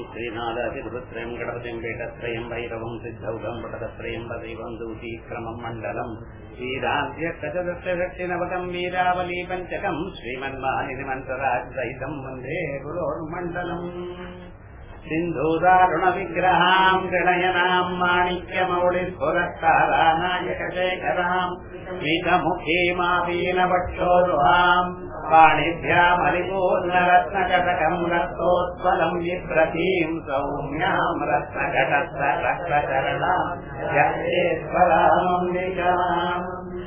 श्रीनादातिरुत्रयम् गणपतिम् वेटत्रयम् भैरवम् सिद्धौघम् वटदत्रयम् पदैवम् दूतीक्रमम् मण्डलम् श्रीराज्यकचदक्षशक्तिनवकम् वीरावली पञ्चकम् श्रीमन्मानिमन्तराजसहितम् वन्दे गुरोर्मण्डलम् सिन्धूदारुणविग्रहाम् गणयनाम् माणिक्यमौलिस्फुरस्तारानायकशेखराम् स्मितमुखीमापीनवक्षोरुहाम् पाणिभ्यामलिपूर्णरत्नकटकम् रक्तोत्पलम् विप्रतीम् सौम्याम् रत्नघटस्थ रक्तचरणाम् जगेश्वरामम्बिकाम्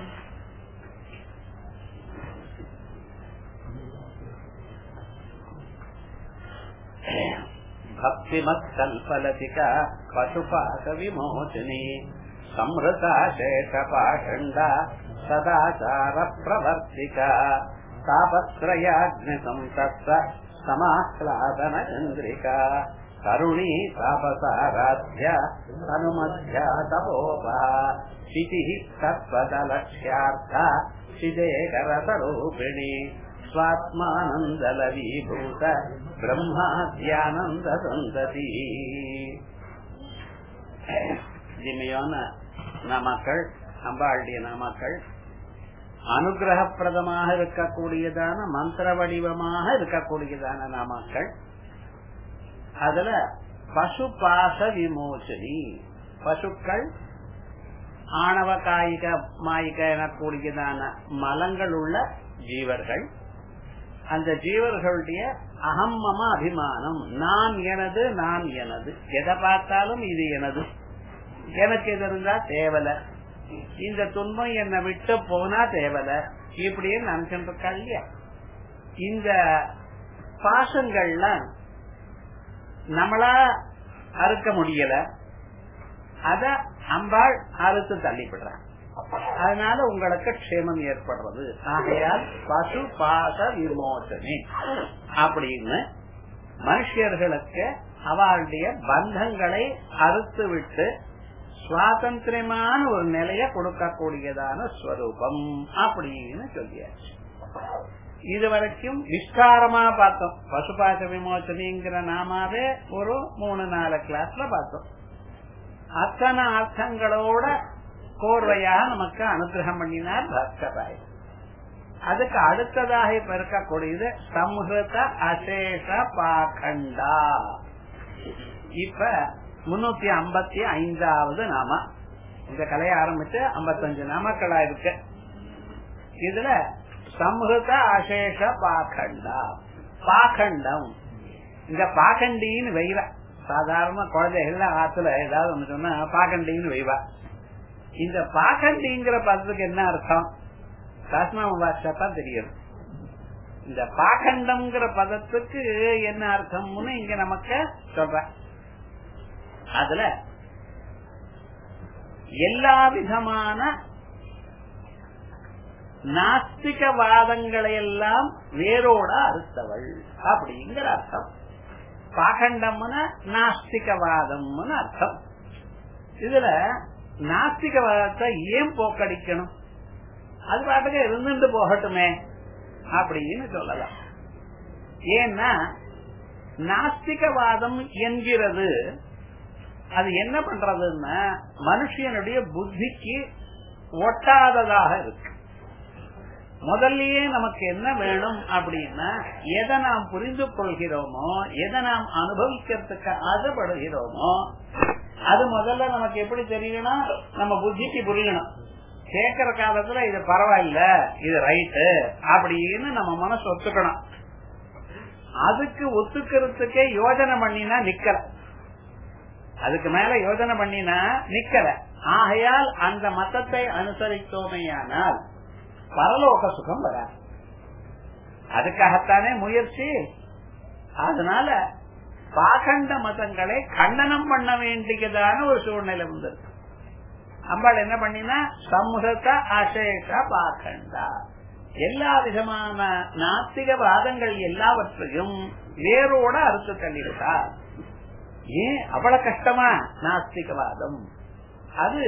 भक्तिमत्कल्पलतिका पशुपाशविमोचनी संहृता शेषपाषण्डा सदाचारप्रवर्तिका तापत्रयाग्निसंतप्त समाह्लादनचन्द्रिका तरुणी तापसाराध्य हनुमध्या तपोपा शितिः तत्त्वदलक्ष्यार्था शिदेकरतरूपिणी स्वात्मानन्दलवीभूत பிரம்மாத்யானந்தசந்ததி இனிமையான நாமாக்கள் அம்பாளுடைய நாமாக்கள் அனுகிரகப்பிரதமாக இருக்கக்கூடியதான மந்திர வடிவமாக இருக்கக்கூடியதான நாமாக்கள் அதுல பசு பாச விமோசனி பசுக்கள் ஆணவ காயிக மாயிக எனக்கூடியதான மலங்கள் உள்ள ஜீவர்கள் அந்த ஜீவர்களுடைய அகம்மம அபிமானம் நான் எனது நான் எனது எதை பார்த்தாலும் இது எனது எனக்கு எது இருந்தா தேவல இந்த துன்பம் என்னை விட்டு போனா தேவல இப்படின்னு நினைச்சுட்டு இருக்கா இல்லையா இந்த பாசங்கள்ல நம்மளா அறுக்க முடியல அத அம்பாள் அறுத்து தள்ளிவிடுறான் அதனால உங்களுக்கு க்ஷேமம் ஏற்படுறது ஆகையால் பசு பாச விமோசனே அப்படின்னு மனுஷர்களுக்கு அவளுடைய பந்தங்களை அறுத்து விட்டு சுவாதந்திரமான ஒரு நிலைய கொடுக்கக்கூடியதான ஸ்வரூபம் அப்படின்னு சொல்லியாச்சு இது வரைக்கும் விஸ்தாரமா பார்த்தோம் பசுபாச விமோசனிங்கிற நாமாவே ஒரு மூணு நாலு கிளாஸ்ல பார்த்தோம் அத்தனை அர்த்தங்களோட கோர்வையாக நமக்கு அனுகிரகம் பண்ணினார் பாஸ்கராய் அதுக்கு அடுத்ததாக இப்ப இருக்கக்கூடியது சம்ஹிருத அசேஷ பாகண்டா இப்ப முன்னூத்தி ஐம்பத்தி ஐந்தாவது நாம இந்த கலையை ஆரம்பிச்சு ஐம்பத்தஞ்சு நாமக்களா இருக்கு இதுல சம்ஹிருத அசேஷ பாகண்டா பாகண்டம் இந்த பாகண்டின்னு வைவ சாதாரண குழந்தைகள் ஆத்துல ஏதாவது ஒண்ணு சொன்னா பாகண்டின்னு வைவா இந்த பாகண்டிங்கிற பதத்துக்கு என்ன அர்த்தம் சாஸ்மாம பாஷா தெரியும் இந்த பாகண்டம்ங்கிற பதத்துக்கு என்ன அர்த்தம்னு இங்க நமக்கு சொல்ற அதுல எல்லா விதமான நாஸ்திகவாதங்களை எல்லாம் வேரோட அறுத்தவள் அப்படிங்கிற அர்த்தம் பாகண்டம்னு நாஸ்திகவாதம்னு அர்த்தம் இதுல நாஸ்திகவாதத்தை ஏன் போக்கடிக்கணும் அது பாட்டுக்கு இருந்துட்டு போகட்டுமே அப்படின்னு சொல்லலாம் ஏன்னா நாஸ்திகவாதம் என்கிறது அது என்ன பண்றதுன்னா மனுஷனுடைய புத்திக்கு ஒட்டாததாக இருக்கு முதல்லயே நமக்கு என்ன வேணும் அப்படின்னா எதை நாம் புரிந்து கொள்கிறோமோ எதை நாம் அனுபவிக்கிறதுக்கு ஆசைப்படுகிறோமோ அது முதல்ல நமக்கு எப்படி தெரியணும் நம்ம புத்திக்கு புரியணும் கேட்கிற காலத்துல இது பரவாயில்ல இது ரைட்டு அப்படின்னு நம்ம மனசு ஒத்துக்கணும் அதுக்கு ஒத்துக்கிறதுக்கே யோஜனை பண்ணினா நிக்கல அதுக்கு மேல யோஜனை பண்ணினா நிக்கல ஆகையால் அந்த மதத்தை அனுசரித்தோமையானால் பரலோக சுகம் வராது அதுக்காகத்தானே முயற்சி அதனால பாகண்ட மதங்களை கண்டனம் பண்ண வேண்டியதான ஒரு சூழ்நிலை வந்திருக்கு அம்பாள் என்ன பண்ணினா சமூகத்த அசேஷ பாகண்டா எல்லா விதமான நாத்திகவாதங்கள் எல்லாவற்றையும் வேரோட அறுத்து தள்ளிவிட்டார் ஏன் அவ்வளவு கஷ்டமா நாஸ்திகவாதம் அது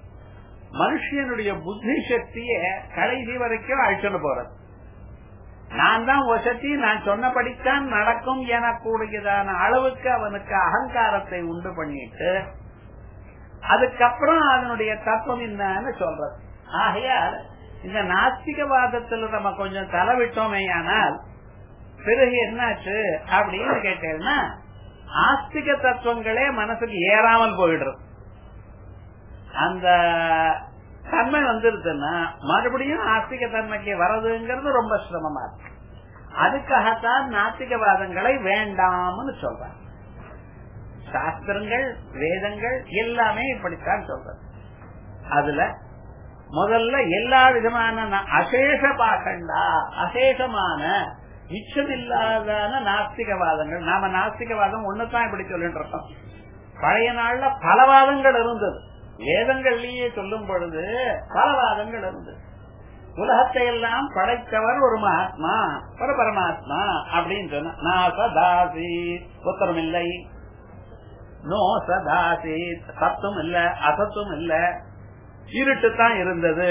மனுஷனுடைய புத்தி சக்திய கடைசி வரைக்கும் அழிச்சுட்டு போறது நான் தான் வசதி நான் சொன்னபடித்தான் நடக்கும் எனக்கூடியதான அளவுக்கு அவனுக்கு அகங்காரத்தை உண்டு பண்ணிட்டு அதுக்கப்புறம் அதனுடைய தத்துவம் என்னன்னு சொல்றது ஆகையால் இந்த நாஸ்திகவாதத்துல நம்ம கொஞ்சம் தலைவிட்டோமே ஆனால் பிறகு என்னாச்சு அப்படின்னு கேட்டேன்னா ஆஸ்திக தத்துவங்களே மனசுக்கு ஏறாமல் போயிடுறது அந்த தன்மை வந்துருதுன்னா மறுபடியும் ஆஸ்திக தன்மைக்கு வர்றதுங்கிறது ரொம்ப சிரமமா இருக்கு அதுக்காகத்தான் நாத்திகவாதங்களை வேண்டாம்னு சொல்றாங்க சாஸ்திரங்கள் வேதங்கள் எல்லாமே இப்படித்தான் சொல்றது அதுல முதல்ல எல்லா விதமான அசேஷ பாகண்டா அசேஷமான மிச்சமில்லாதான நாஸ்திகவாதங்கள் நாம நாஸ்திகவாதம் ஒண்ணுதான் இப்படி சொல்லிட்டு இருக்கோம் பழைய நாள்ல பல வாதங்கள் இருந்தது வேதங்கள்லயே சொல்லும் பொழுது பல வாதங்கள் இருந்தது உலகத்தை எல்லாம் படைத்தவர் ஒரு மகாத்மா ஒரு பரமாத்மா அப்படின்னு சொன்ன நான் சதாசி உத்தரம் இல்லை நோ சதாசி சத்தும் இல்ல அசத்தும் இல்ல இருட்டு தான் இருந்தது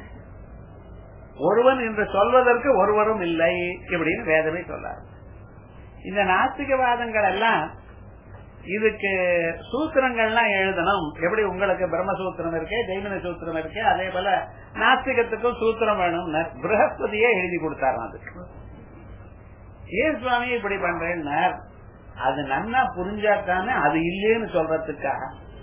ஒருவன் என்று சொல்வதற்கு ஒருவரும் இல்லை இப்படின்னு வேதமே சொல்லார் இந்த நாஸ்திகவாதங்கள் எல்லாம் இதுக்கு சூத்திரங்கள்லாம் எழுதணும் எப்படி உங்களுக்கு பிரம்மசூத்திரம் இருக்கு ஜெய்மின சூத்திரம் இருக்கு அதே போல நாஸ்திகத்துக்கும் சூத்திரம் வேணும் பிரகஸ்பதியே எழுதி கொடுத்தாராம் அதுக்கு ஏன் சுவாமி இப்படி பண்றேன்னா அது நன்னா புரிஞ்சாத்தானே அது இல்லேன்னு சொல்றதுக்காக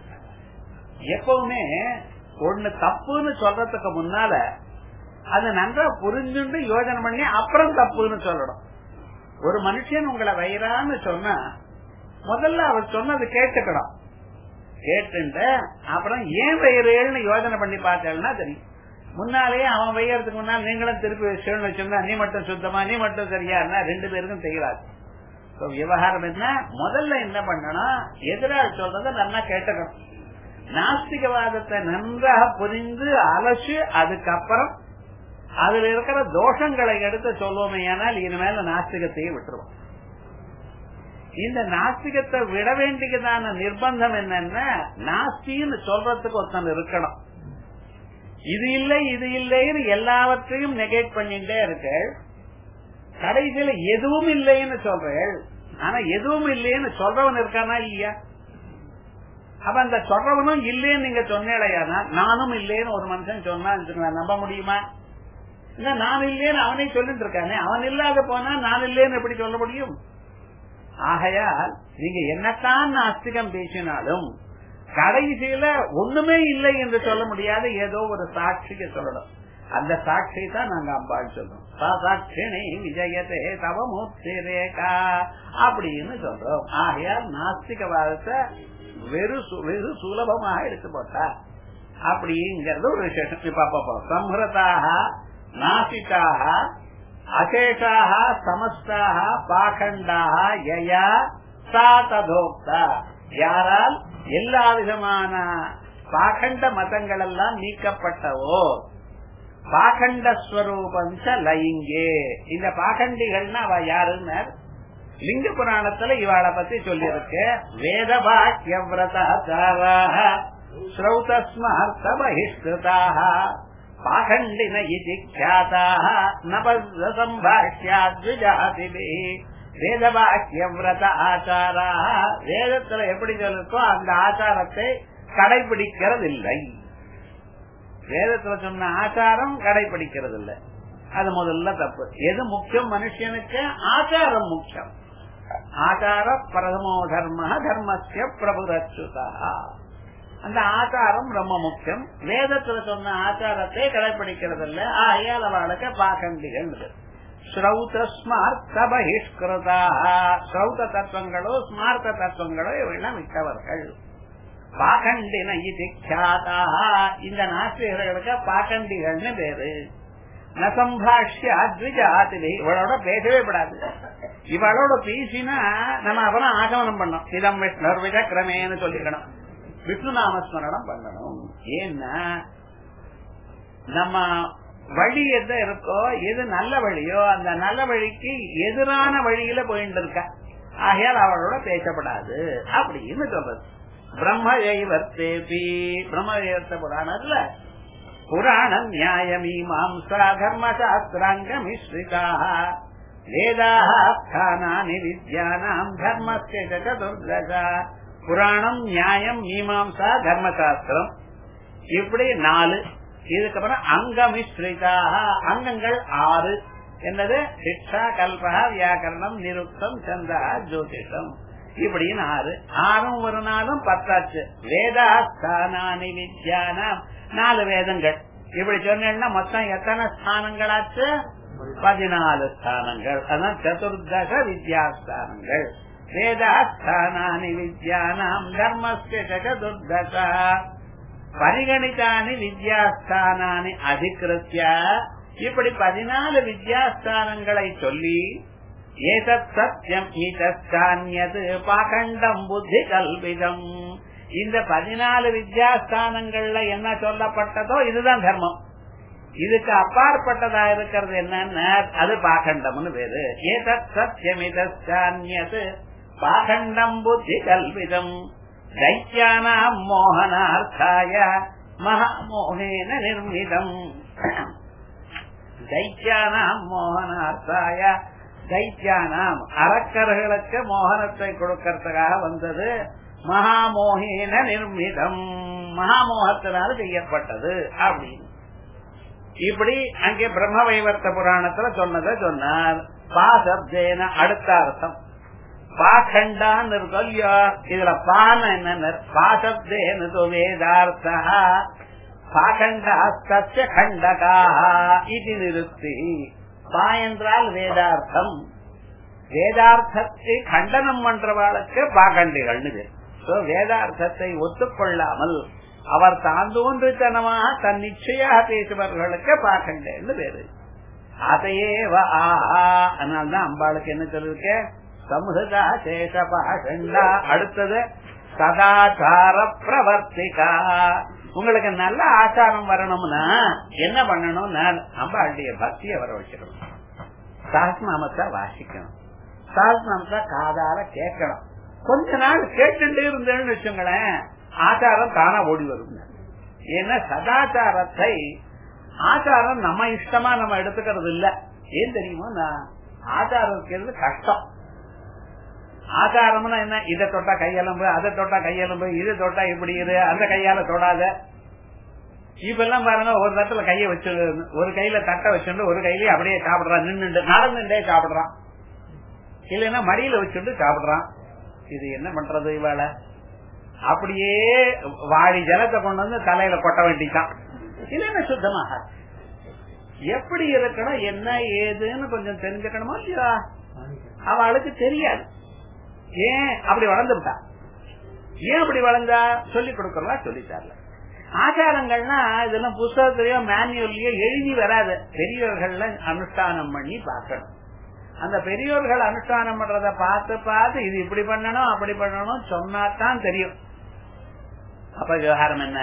எப்பவுமே ஒண்ணு தப்புன்னு சொல்றதுக்கு முன்னால அது நன்றா புரிஞ்சுண்டு யோஜனை பண்ணி அப்புறம் தப்புன்னு சொல்லணும் ஒரு மனுஷன் உங்களை வயிறான்னு சொன்னா முதல்ல அவர் சொன்னது கேட்டுக்கணும் கேட்டுட்டு அப்புறம் ஏன் வயிறேன்னு யோஜனை பண்ணி பார்த்தேன்னா தெரியும் முன்னாலேயே அவன் வையறதுக்கு முன்னால் நீங்களும் திருப்பி விஷயம் வச்சிருந்தா நீ மட்டும் சுத்தமா நீ மட்டும் சரியா இருந்தா ரெண்டு பேருக்கும் தெரியாது விவகாரம் என்ன முதல்ல என்ன பண்ணணும் எதிராள் சொல்றத நல்லா கேட்டுக்கணும் நாஸ்திகவாதத்தை நன்றாக புரிந்து அலசு அதுக்கப்புறம் அதுல இருக்கிற தோஷங்களை எடுத்து சொல்லுவோமே ஆனால் இனிமேல நாஸ்திகத்தையே விட்டுருவோம் இந்த நாஸ்திகத்தை விட வேண்டியதான நிர்பந்தம் என்னன்னா நாஸ்தின்னு சொல்றதுக்கு ஒருத்தன் இருக்கணும் இது இல்லை இது இல்லைன்னு எல்லாவற்றையும் நெகேட் பண்ணிட்டே இருக்க கடைசியில எதுவும் இல்லைன்னு சொல்றேன் ஆனா எதுவும் இல்லைன்னு சொல்றவன் இருக்கானா இல்லையா அப்ப அந்த சொல்றவனும் இல்லைன்னு நீங்க சொன்னேடையானா நானும் இல்லைன்னு ஒரு மனுஷன் சொன்னா நம்ப முடியுமா இல்ல நான் இல்லேன்னு அவனே சொல்லிட்டு இருக்கானே அவன் இல்லாத போனா நான் இல்லேன்னு எப்படி சொல்ல முடியும் ஆகையால் நீங்க என்னத்தான் நாஸ்திகம் பேசினாலும் கடைசியில ஒண்ணுமே இல்லை என்று சொல்ல முடியாத ஏதோ ஒரு சாட்சிக்கு சொல்லணும் அந்த சாட்சி தான் நாங்க அம்பாள் சொல்றோம் சாட்சிணி விஜயத்தே தவமூர்த்தி ரேகா அப்படின்னு சொல்றோம் ஆகையால் நாஸ்திகவாதத்தை வெறு வெகு சுலபமாக எடுத்து போட்டா அப்படிங்கிறது ஒரு விசேஷம் இப்ப பார்ப்போம் சம்ஹிருதாக நாசிதாக அசேஷாக சமஸ்தாக பாகண்டாக யயா சா ததோக்தா யாரால் எல்லா விதமான பாகண்ட மதங்கள் எல்லாம் நீக்கப்பட்டவோ பாகண்ட ஸ்வரூபஞ்ச லைங்கே இந்த பாகண்டிகள்னா அவ யாருன்னு லிங்க புராணத்துல இவாளை பத்தி சொல்லியிருக்கு வேத பாக்கியவிரதாச்சாராக ஸ்ரௌதஸ்மார்த்த பகிஷ்கிருதாக பாகண்டின இது கியாதாக நபசம்பாஷ்யாத்விஜாதிபி வேதவாக்கியவிரத ஆச்சாரா வேதத்துல எப்படி சொல்லிருக்கோ அந்த ஆச்சாரத்தை கடைபிடிக்கிறது இல்லை வேதத்துல சொன்ன ஆச்சாரம் கடைபிடிக்கிறது இல்லை அது முதல்ல தப்பு எது முக்கியம் மனுஷனுக்கு ஆச்சாரம் முக்கியம் ஆச்சார பிரதமோ தர்ம தர்மஸ்ய பிரபுரச்சுதா அந்த ஆச்சாரம் ரொம்ப முக்கியம் வேதத்துல சொன்ன ஆச்சாரத்தை கடைபிடிக்கிறது இல்ல ஆகையால் அவளுக்கு பாகண்டிகள் ஸ்ரௌத ஸ்மார்த்த பகிஷ்கிருதா ஸ்ரௌத தத்துவங்களோ ஸ்மார்த்த தத்துவங்களோ இவெல்லாம் விட்டவர்கள் பாகண்டின இது இந்த நாஸ்திகர்களுக்கு பாகண்டிகள்னு பேரு நசம்பாஷ்ய அத்விஜாத்திலே இவளோட பேசவே படாது இவளோட பேசினா நம்ம அப்புறம் ஆகமனம் பண்ணோம் இதம் விஷ்ணர் விஜக்கிரமேன்னு சொல்லிக்கணும் விஷ்ணு நாமஸ்மரணம் பண்ணணும் ஏன்னா நம்ம வழி எது இருக்கோ எது நல்ல வழியோ அந்த நல்ல வழிக்கு எதிரான வழியில போயிட்டு இருக்க ஆகையால் அவளோட பேசப்படாது அப்படின்னு சொல்றது பிரம்ம ஜெய்வர்த்தேபி பிரம்ம ஜெயத்த புராணத்துல புராணம் நியாய மீமாம்சா தர்மசாஸ்திராங்க மிஸ்ரிதாக வேதாஸ்தானானி வித்யானாம் தர்மஸ்ய சதுர்தசா புராணம் நியாயம் மீமாம்சா தர்மசாஸ்திரம் இப்படி நாலு இதுக்கப்புறம் அங்கமிஸ்ரிதாக அங்கங்கள் ஆறு என்னது சிக்ஷா கல்பா வியாக்கரணம் நிருக்தம் சந்தா ஜோதிஷம் இப்படின்னு ஆறு ஆறும் ஒரு நாளும் பத்தாச்சு வேதாஸ்தானானி வித்யானாம் நாலு வேதங்கள் இப்படி சொன்னா மொத்தம் எத்தனை ஸ்தானங்களாச்சு பதினாலு ஸ்தானங்கள் அதான் சதுர்தச வித்யாஸ்தானங்கள் வேதாஸ்தானானி வித்யானாம் தர்மஸ்ய சதுர்தசா பரிகணித்தானி வித்யாஸ்தானானி அதிகிருத்திய இப்படி பதினாலு வித்யாஸ்தானங்களை சொல்லி ஏதத் சத்தியம் ஈதஸ்தான்யது பாகண்டம் புத்தி கல்விதம் இந்த பதினாலு வித்யாஸ்தானங்கள்ல என்ன சொல்லப்பட்டதோ இதுதான் தர்மம் இதுக்கு அப்பாற்பட்டதா இருக்கிறது என்னன்னா அது பாகண்டம்னு பேரு ஏதத் சத்தியம் இதஸ்தான்யது பாகண்டம் புத்தி கல்விதம் தைத்தியானாம் மோகனார்த்தாய மகாமோகேன நிர்மிதம் தைத்தியானாம் மோகனார்த்தாய தைத்தியானாம் அரக்கர்களுக்கு மோகனத்தை கொடுக்கறதுக்காக வந்தது மகாமோகேன நிர்மிதம் மகாமோகத்தினால செய்யப்பட்டது அப்படின்னு இப்படி அங்கே பிரம்ம வைவர்த்த புராணத்துல சொன்னதை சொன்னார் பாசப்தேன அடுத்த அர்த்தம் பாகண்டான்னு இருக்கும் இல்லையோ இதுல பான என்ன பாசப்தேனு வேதார்த்தா பாகண்டாஸ்தஸ்ய கண்டகாக இது நிறுத்தி பா என்றால் வேதார்த்தம் வேதார்த்தத்தை கண்டனம் பண்றவாளுக்கு பாகண்டிகள்னு பேர் வேதார்த்தத்தை ஒத்துக்கொள்ளாமல் அவர் தான் தோன்றித்தனமாக தன் நிச்சயாக பேசுபவர்களுக்கு பாகண்டேன்னு பேரு அதையே அதனால்தான் அம்பாளுக்கு என்ன சொல்லிருக்க சமுதா சேஷ பாகண்டா அடுத்தது சதாச்சார பிரவர்த்திகா உங்களுக்கு நல்ல ஆச்சாரம் வரணும்னா என்ன பண்ணணும் நான் அம்பாளுடைய பக்தியை வர வச்சிடணும் சாஸ்நாமத்தை வாசிக்கணும் சாஸ்நாமத்தை காதால கேட்கணும் கொஞ்ச நாள் கேட்டுட்டே இருந்தேன்னு வச்சுங்களேன் ஆச்சாரம் தானா ஓடி வரும் ஏன்னா சதாச்சாரத்தை ஆச்சாரம் நம்ம இஷ்டமா நம்ம எடுத்துக்கிறது இல்ல ஏன் தெரியுமா நான் ஆச்சாரம் இருக்கிறது கஷ்டம் ஆச்சாரம்னா என்ன இதை தொட்டா கையெலும்பு அதை தொட்டா கையெலும்பு இது தொட்டா இப்படி இரு அந்த கையால தொடாத இப்ப எல்லாம் பாருங்க ஒரு தட்டுல கைய வச்சு ஒரு கையில தட்டை வச்சுட்டு ஒரு கையிலயே அப்படியே சாப்பிடுறான் நின்று நடந்துட்டே சாப்பிடுறான் இல்லைன்னா மடியில வச்சுட்டு சாப்பிடுறான் இது என்ன பண்றது இவாள அப்படியே வாடி ஜலத்தை கொண்டு வந்து தலையில கொட்ட வேண்டிதான் இல்லைன்னா சுத்தமாக எப்படி இருக்கணும் என்ன ஏதுன்னு கொஞ்சம் தெரிஞ்சுக்கணுமா இல்லையா அவளுக்கு தெரியாது ஏன் அப்படி வளர்ந்துட்டா ஏன் அப்படி வளர்ந்தா சொல்லி கொடுக்கறதா சொல்லித்தார்ல ஆச்சாரங்கள்னா இதெல்லாம் புஸ்தகத்திலயோ மேனுவல்லயோ எழுதி வராது பெரியவர்கள்ல அனுஷ்டானம் பண்ணி பார்க்கணும் அந்த பெரியோர்கள் அனுஷ்டானம் பண்றத பார்த்து பார்த்து இது இப்படி பண்ணணும் அப்படி பண்ணணும் சொன்னாதான் தெரியும் அப்ப விவகாரம் என்ன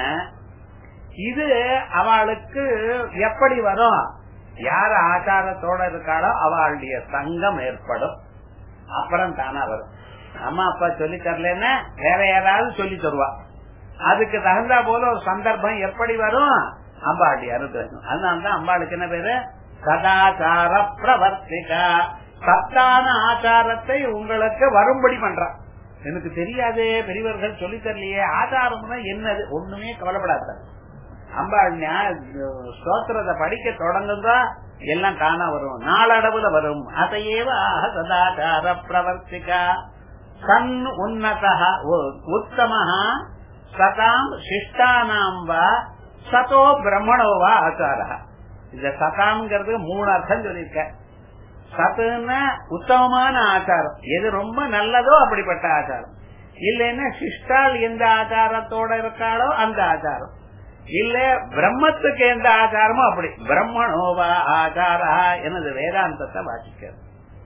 இது அவளுக்கு எப்படி வரும் யார் ஆச்சாரத்தோட இருக்காளோ அவளுடைய சங்கம் ஏற்படும் அப்புறம் தானா வரும் அம்மா அப்பா சொல்லி தரலன்னா வேற யாராவது சொல்லி தருவா அதுக்கு தகுந்தா போல ஒரு சந்தர்ப்பம் எப்படி வரும் அம்பாளுடைய அனுகிரகம் அதனாலதான் அம்பாளுக்கு என்ன பேரு சதாச்சார பிரவர்த்திகா சத்தான ஆச்சாரத்தை உங்களுக்கு வரும்படி பண்றான் எனக்கு தெரியாதே பெரியவர்கள் சொல்லி தரலையே ஆச்சாரம்னா என்னது ஒண்ணுமே கவலைப்படாத அம்பாள் ஸ்தோத்திரத்தை படிக்க தொடங்குதா எல்லாம் தானா வரும் நாளடவுல வரும் அதையேவ ஆக சதாச்சார பிரவர்த்திகா சன் உன்னதா உத்தமஹா சதாம் சிஷ்டானாம் வா சதோ பிரம்மணோ வா ஆச்சாரா இந்த சதாம்ங்கிறது மூணு அர்த்தம் சொல்லியிருக்க சத்துன்னா உத்தமமான ஆச்சாரம் எது ரொம்ப நல்லதோ அப்படிப்பட்ட ஆச்சாரம் இல்லைன்னா சிஷ்டால் எந்த ஆச்சாரத்தோட இருக்காளோ அந்த ஆச்சாரம் இல்ல பிரம்மத்துக்கு எந்த ஆச்சாரமோ அப்படி பிரம்மணோவா ஆச்சாரா எனது வேதாந்தத்தை வாசிக்கிறது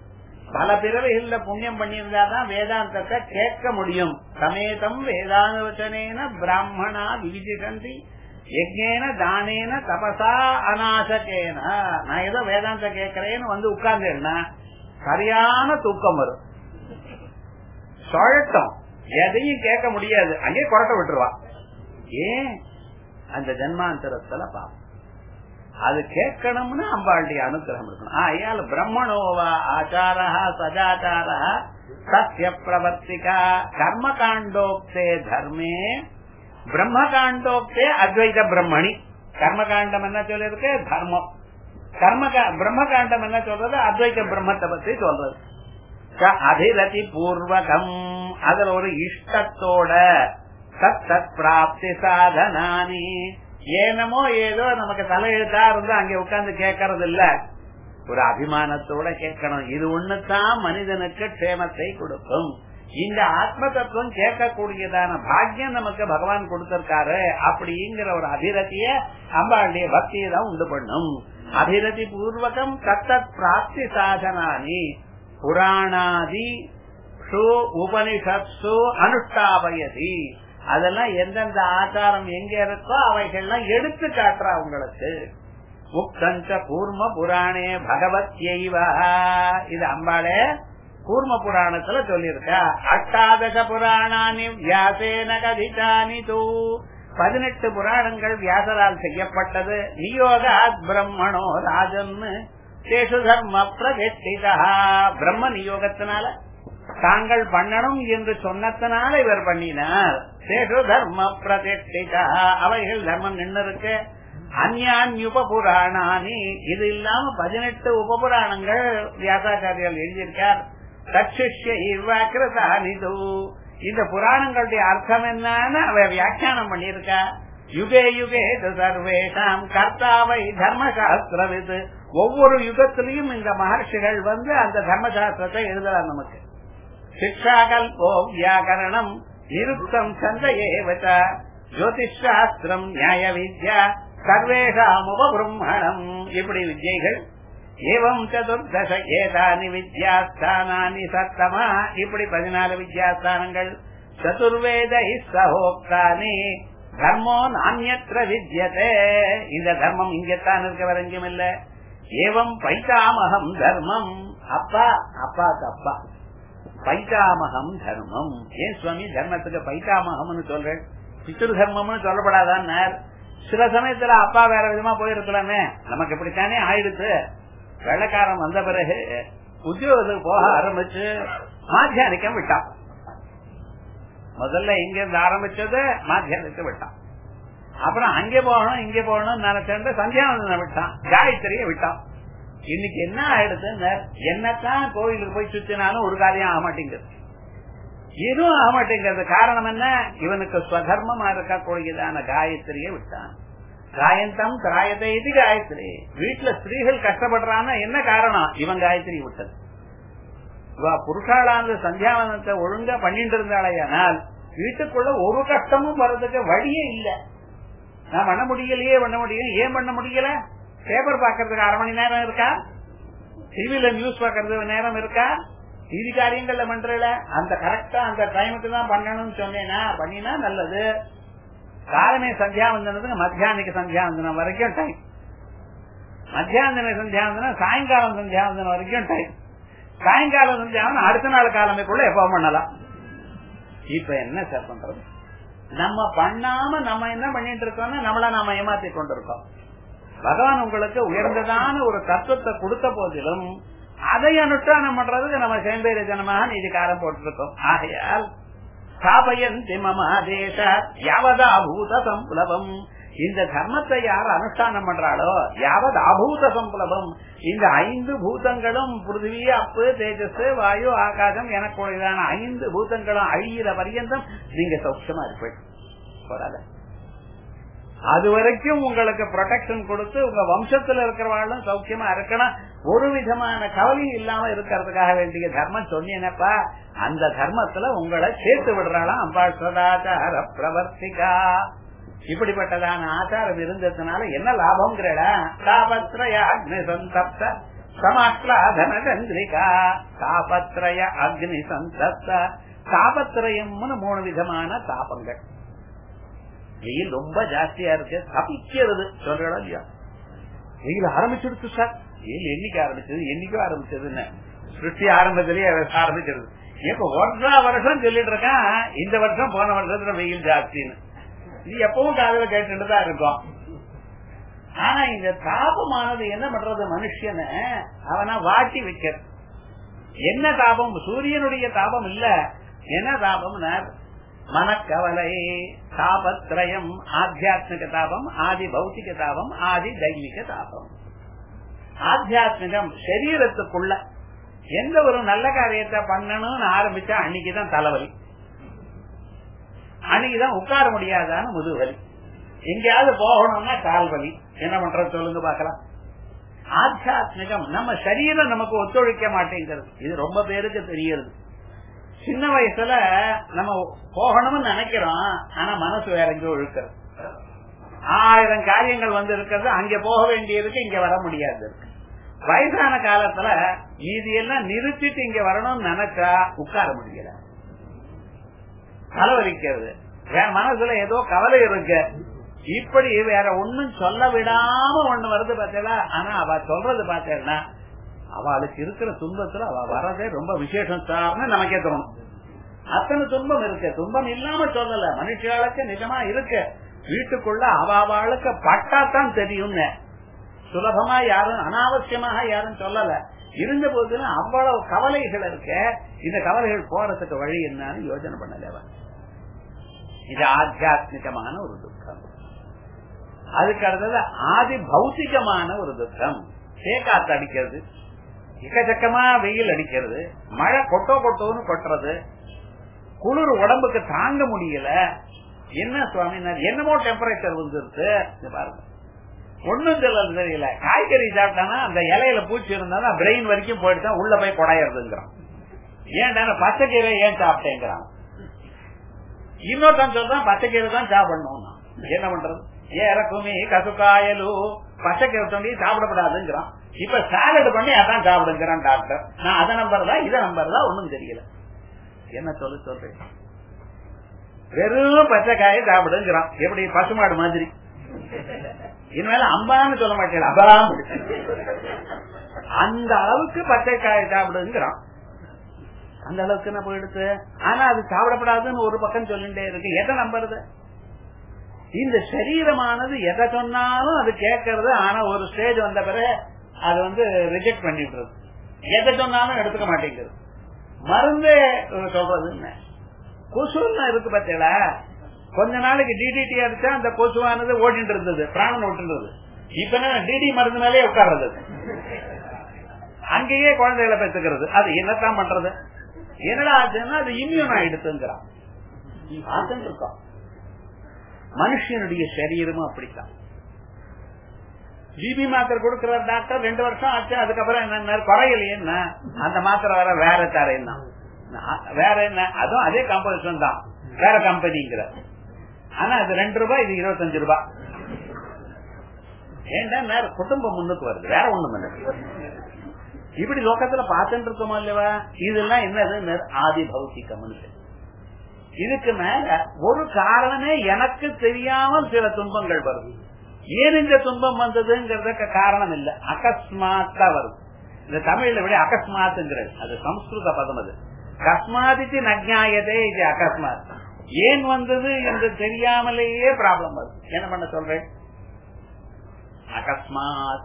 பல பிறவைகள்ல புண்ணியம் பண்ணியிருந்தாதான் வேதாந்தத்தை கேட்க முடியும் சமேதம் வேதாந்தவச்சனேன பிராமணா விவிஜிகந்தி யஜ்ஞேன தானேன தபசா அநாசகேன நான் ஏதோ வேதாந்த கேட்கிறேன்னு வந்து உட்கார்ந்தேன்னா சரியான தூக்கம் வரும் சுழட்டம் எதையும் கேட்க முடியாது அங்கே கொரட்ட விட்டுருவா ஏன் அந்த ஜன்மாந்தரத்துல பாப்போம் அது கேட்கணும்னு அம்பாளுடைய அனுகிரகம் இருக்கணும் ஆயால் பிரம்மணோவா ஆச்சாரா சதாச்சாரா சத்திய பிரவர்த்திகா கர்ம காண்டோக்தே தர்மே பிரம்ம காண்டோக்தே அத்வைத பிரம்மணி கர்ம காண்டம் என்ன சொல்லிருக்கு தர்மம் கர்ம பிரம்ம காண்டம் என்ன சொல்றது அத்வைத பிரம்மத்தை பத்தி சொல்றது அதிரதி பூர்வகம் அதுல ஒரு இஷ்டத்தோட தத் தத் பிராப்தி சாதனானி ஏனமோ ஏதோ நமக்கு தலையெழுத்தா இருந்து அங்க உட்கார்ந்து கேட்கறது இல்ல ஒரு அபிமானத்தோட கேட்கணும் இது ஒண்ணுதான் மனிதனுக்கு க்ஷேமத்தை கொடுக்கும் இந்த ஆத்ம தத்துவம் கேட்கக்கூடியதான பாக்கியம் நமக்கு பகவான் கொடுத்திருக்காரு அப்படிங்கிற ஒரு அபிரதிய அம்பாளுடைய பக்தியை தான் உண்டு பண்ணும் அபிரதி பூர்வகம் தத்தத் பிராப்தி சாதனானி புராணாதி உபனிஷத்சு அனுஷ்டாபயதி அதெல்லாம் எந்தெந்த ஆச்சாரம் எங்க இருக்கோ அவைகள்லாம் எடுத்து காட்டுறா உங்களுக்கு உக்தஞ்ச கூர்ம புராணே பகவத்யைவா இது அம்பாளே கூர்ம புராணத்துல சொல்லியிருக்கா அஷ்டாதச புராணானி வியாசேன கதிதானி தூ பதினெட்டு புராணங்கள் வியாசரால் செய்யப்பட்டது நியோகாத் பிரம்மணோ ராஜன் சேஷு தர்ம பிரதிஷ்டிதா பிரம்ம நியோகத்தினால தாங்கள் பண்ணணும் என்று சொன்னதனால இவர் பண்ணினார் சேஷு தர்ம பிரதிஷ்டிதா அவைகள் தர்மம் நின்று இருக்கு அந்யான்யுப புராணானி இது இல்லாம பதினெட்டு உபபுராணங்கள் வியாசாச்சாரியர்கள் எழுதியிருக்கார் தட்சிஷ்ய இவ்வாக்கிரதானிது இந்த புராணங்களுடைய அர்த்தம் என்னன்னு அவ வியாக்கியானம் பண்ணியிருக்கா யுகே யுகே சர்வேஷாம் கர்த்தாவை தர்மசாஸ்திரவிது ஒவ்வொரு யுகத்திலையும் இந்த மகர்ஷிகள் வந்து அந்த தர்மசாஸ்திரத்தை எழுதலாம் நமக்கு சிக்ஷாகல்போ வியாக்கரணம் நிருத்தம் சந்தையேவச்ச ஜோதிஷாஸ்திரம் நியாய வித்யா சர்வேஷாம் உபபிரம்மணம் இப்படி வித்யைகள் ஏவம் சதுர்தச ஏதானி வித்யாஸ்தானானி சத்தமா இப்படி பதினாலு வித்யாஸ்தானங்கள் சதுர்வேத சகோக்தானி தர்மோ நானியற்ற வித்யதே இந்த தர்மம் இங்கத்தான் இருக்க வேற எங்கும் இல்ல ஏவம் பைத்தாமகம் தர்மம் அப்பா அப்பாக்கு அப்பா பைத்தாமகம் தர்மம் ஏன் சுவாமி தர்மத்துக்கு பைத்தாமகம்னு சொல்றேன் பித்ரு தர்மம்னு சொல்லப்படாதான் சில சமயத்துல அப்பா வேற விதமா போயிருக்கலாமே நமக்கு இப்படித்தானே ஆயிடுச்சு வெள்ளக்காரன் வந்த பிறகு உத்தியோகத்துக்கு போக ஆரம்பிச்சு மாத்தியானிக்கம் விட்டான் முதல்ல இங்க இருந்து ஆரம்பிச்சது மாத்தியானிக்க விட்டான் அப்புறம் அங்கே போகணும் இங்கே போகணும் நினைச்சேன் சந்தியானந்தனை விட்டான் காயத்ரிய விட்டான் இன்னைக்கு என்ன ஆயிடுச்சு என்னத்தான் கோயிலுக்கு போய் சுத்தினாலும் ஒரு காரியம் ஆக மாட்டேங்குது எதுவும் ஆக மாட்டேங்கிறது காரணம் என்ன இவனுக்கு ஸ்வதர்மமா இருக்கக்கூடியதான காயத்ரியை விட்டான் காயந்தம் திராயத்தை இது காயத்ரி வீட்டுல ஸ்திரீகள் கஷ்டப்படுறான்னா என்ன காரணம் இவன் காயத்ரி விட்டது இவ புருஷாளானது சந்தியாவனத்தை ஒழுங்கா பண்ணிட்டு இருந்தாலேயானால் வீட்டுக்குள்ள ஒரு கஷ்டமும் வர்றதுக்கு வழியே இல்ல நான் பண்ண முடியலையே பண்ண முடியும் ஏன் பண்ண முடியல பேப்பர் பாக்குறதுக்கு அரை மணி நேரம் இருக்கா டிவில நியூஸ் பாக்குறது நேரம் இருக்கா இது காரியங்கள்ல பண்றல அந்த கரெக்டா அந்த டைமுக்கு தான் பண்ணணும்னு சொன்னேன்னா பண்ணினா நல்லது காலமே சந்தியாவந்தனத்துக்கு மத்தியானிக்கு சந்தியாவந்தனம் வரைக்கும் டைம் மத்தியாந்தின சந்தியாவந்தனம் சாயங்காலம் சந்தியாவந்தனம் வரைக்கும் டைம் சாயங்காலம் சந்தியாவந்தனம் அடுத்த நாள் காலமைக்குள்ள எப்ப பண்ணலாம் இப்ப என்ன சார் பண்றது நம்ம பண்ணாம நம்ம என்ன பண்ணிட்டு இருக்கோம்னா நம்மள நாம ஏமாத்தி கொண்டிருக்கோம் பகவான் உங்களுக்கு உயர்ந்ததான ஒரு தத்துவத்தை கொடுத்த போதிலும் அதை அனுஷ்டானம் பண்றதுக்கு நம்ம சேம்பேரி ஜனமாக நீதி காலம் போட்டிருக்கோம் ஆகையால் ஸ்தாபயந்தி மமாதேச யாவதா பூத சம்பளவம் இந்த தர்மத்தை யார் அனுஷ்டானம் பண்றாளோ யாவது அபூத சம்பளவம் இந்த ஐந்து பூதங்களும் பிருத்திவி அப்பு தேஜஸ் வாயு ஆகாசம் எனக்குள்ளதான ஐந்து பூதங்களும் அழியிற பரியந்தம் நீங்க சௌக்கியமா இருப்பீங்க அது வரைக்கும் உங்களுக்கு ப்ரொடெக்ஷன் கொடுத்து உங்க வம்சத்துல இருக்கிறவாளும் சௌக்கியமா இருக்கணும் ஒரு விதமான கவலையும் இல்லாம இருக்கிறதுக்காக வேண்டிய தர்மம் சொன்னேனப்பா அந்த தர்மத்துல உங்களை சேர்த்து விடுறாளாம் அம்பாள் சதாச்சார பிரவர்த்திகா இப்படிப்பட்டதான ஆச்சாரம் இருந்ததுனால என்ன லாபம்ங்கிறட தாபத்ரய அக்னி சந்தப்த சமாஷ்லாதன சந்திரிகா தாபத்ரய அக்னி சந்தப்த தாபத்ரயம்னு மூணு விதமான தாபங்கள் வெயில் ரொம்ப ஜாஸ்தியா இருக்கு தப்பிக்கிறது சொல்றோம் இல்லையா வெயில் ஆரம்பிச்சிருச்சு சார் வெயில் என்னைக்கு ஆரம்பிச்சது என்னைக்கோ ஆரம்பிச்சதுன்னு சிருஷ்டி ஆரம்பத்திலேயே ஆரம்பிச்சிருது இப்ப ஒன்றா வருஷம் சொல்லிட்டு இருக்கான் இந்த வருஷம் போன வருஷத்துல வெயில் ஜாஸ்தின்னு இது எப்பவும் காதல கேட்டுட்டு தான் இருக்கும் ஆனா இந்த தாபமானது என்ன பண்றது மனுஷனை அவனை வாட்டி வைக்கிறது என்ன தாபம் சூரியனுடைய தாபம் இல்ல என்ன தாபம் மனக்கவலை தாபத்ரயம் ஆத்தியாத்மிக தாபம் ஆதி பௌத்திக தாபம் ஆதி தைமிக தாபம் ஆத்தியாத்மிகம் சரீரத்துக்குள்ள எந்த ஒரு நல்ல காரியத்தை பண்ணணும்னு ஆரம்பிச்சா அன்னைக்குதான் தலைவலி அன்னைக்குதான் உட்கார முடியாதான முதுவலி எங்கேயாவது போகணும்னா கால் வலி என்ன பண்றது சொல்லுங்க பாக்கலாம் ஆத்தியாத்மிகம் நம்ம சரீரம் நமக்கு ஒத்துழைக்க மாட்டேங்கிறது இது ரொம்ப பேருக்கு தெரியுது சின்ன வயசுல நம்ம போகணும்னு நினைக்கிறோம் ஆனா மனசு வேற எங்கேயோ இழுக்கிறது ஆயிரம் காரியங்கள் வந்து இருக்கிறது அங்க போக வேண்டியதுக்கு இங்க வர முடியாது இருக்கு வயசான காலத்துல மீதி எல்லாம் நிறுத்திட்டு இங்க வரணும்னு நினைச்சா உட்கார முடியல தலைவலிக்கிறது வேற மனசுல ஏதோ கவலை இருக்கு இப்படி வேற ஒண்ணும் சொல்ல விடாம ஒண்ணு வருது பார்த்தா ஆனா அவ சொல்றது பார்த்தேன்னா அவளுக்கு இருக்கிற துன்பத்துல அவ வரதே ரொம்ப விசேஷம் சார்னு நமக்கே தோணும் அத்தனை துன்பம் இருக்கு துன்பம் இல்லாம சொல்லல மனுஷாளுக்கு நிஜமா இருக்கு வீட்டுக்குள்ள அவளுக்கு பட்டாத்தான் தெரியும் சுலபமா யாரும் அனாவசியமாக யாரும் சொல்லல இருந்த போதிலும் அவ்வளவு கவலைகள் இருக்க இந்த கவலைகள் போறதுக்கு வழி என்னன்னு யோசனை பண்ணல இது ஆத்தியாத்மிகமான ஒரு துக்கம் அதுக்கு அடுத்தது ஆதி பௌத்திகமான ஒரு துக்கம் சேக்காத்து அடிக்கிறது எக்கச்சக்கமா வெயில் அடிக்கிறது மழை கொட்டோ கொட்டோன்னு கொட்டுறது குளிர் உடம்புக்கு தாங்க முடியல என்ன சுவாமி என்னமோ டெம்பரேச்சர் வந்துருது பாருங்க ஒண்ணும் தெரியல தெரியல காய்கறி சாப்பிட்டானா அந்த இலையில பூச்சி இருந்தா பிரெயின் வரைக்கும் போயிட்டு உள்ள போய் கொடையறதுங்கிறான் ஏன்டா பச்சைக்கீரை ஏன் சாப்பிட்டேங்கிறான் இன்னொருத்தன் சொல்றான் பச்சைக்கீரை தான் சாப்பிடணும் என்ன பண்றது ஏறக்குமே கசுக்காயலு பச்சைக்கீரை சொல்லி சாப்பிடப்படாதுங்கிறான் இப்ப சாலட் பண்ணி அதான் சாப்பிடுங்கிறான் டாக்டர் நான் அதை நம்புறதா இதை நம்புறதா ஒண்ணும் தெரியல என்ன சொல்ல சொல்றேன் வெறும் பச்சைக்காயை சாப்பிடுங்கிறான் எப்படி பசுமாடு மாதிரி இனிமேல அம்பான்னு சொல்ல மாட்டேன் அபராம் அந்த அளவுக்கு பச்சைக்காயை சாப்பிடுங்கிறான் அந்த அளவுக்கு என்ன போயிடுச்சு ஆனா அது சாப்பிடப்படாதுன்னு ஒரு பக்கம் சொல்லிட்டே இருக்கு எதை நம்புறது இந்த சரீரமானது எதை சொன்னாலும் அது கேட்கறது ஆனா ஒரு ஸ்டேஜ் வந்த பிறகு அது வந்து ரிஜெக்ட் பண்ணிடுறது எதை சொன்னாலும் எடுத்துக்க மாட்டேங்குது மருந்து சொல்றது என்ன கொசுன்னு இருக்கு பத்தியல கொஞ்ச நாளைக்கு டிடிடி அடிச்சா அந்த கொசுவானது ஓடிட்டு இருந்தது பிராணம் ஓட்டு இருந்தது இப்ப டிடி மருந்து மேலே உட்கார்றது அங்கேயே குழந்தைகளை பெற்றுக்கிறது அது என்னத்தான் பண்றது என்னடா ஆச்சுன்னா அது இம்யூன் ஆயிடுத்துங்கிறான் இருக்கோம் மனுஷனுடைய சரீரமும் அப்படித்தான் ஜிபி மாத்திரை கொடுக்கிற டாக்டர் ரெண்டு வருஷம் ஆச்சு அதுக்கப்புறம் என்ன குறையலையே அந்த மாத்திரை வர வேற தரேன் வேற என்ன அதுவும் அதே காம்போசிஷன் தான் வேற கம்பெனிங்கிற ஆனா அது ரெண்டு ரூபாய் இது இருபத்தஞ்சு ரூபாய் ஏன்டா நேர குடும்பம் முன்னுக்கு வருது வேற ஒண்ணும் இப்படி லோக்கத்துல பார்த்துட்டு இருக்கோமா இல்லவா இதெல்லாம் என்னது ஆதி பௌத்திக மனுஷன் இதுக்கு மேல ஒரு காரணமே எனக்கு தெரியாமல் சில துன்பங்கள் வருது ஏன் இந்த துன்பம் வந்ததுங்கிறதுக்கு காரணம் இல்ல அகஸ்மாத்தா வருது இந்த தமிழ்ல விட அகஸ்மாத்துங்கிறது அது சம்ஸ்கிருத பதம் அது கஸ்மாதிக்கு நஜாயதே இது அகஸ்மாத் ஏன் வந்தது என்று தெரியாமலேயே ப்ராப்ளம் வருது என்ன பண்ண சொல்றேன் அகஸ்மாத்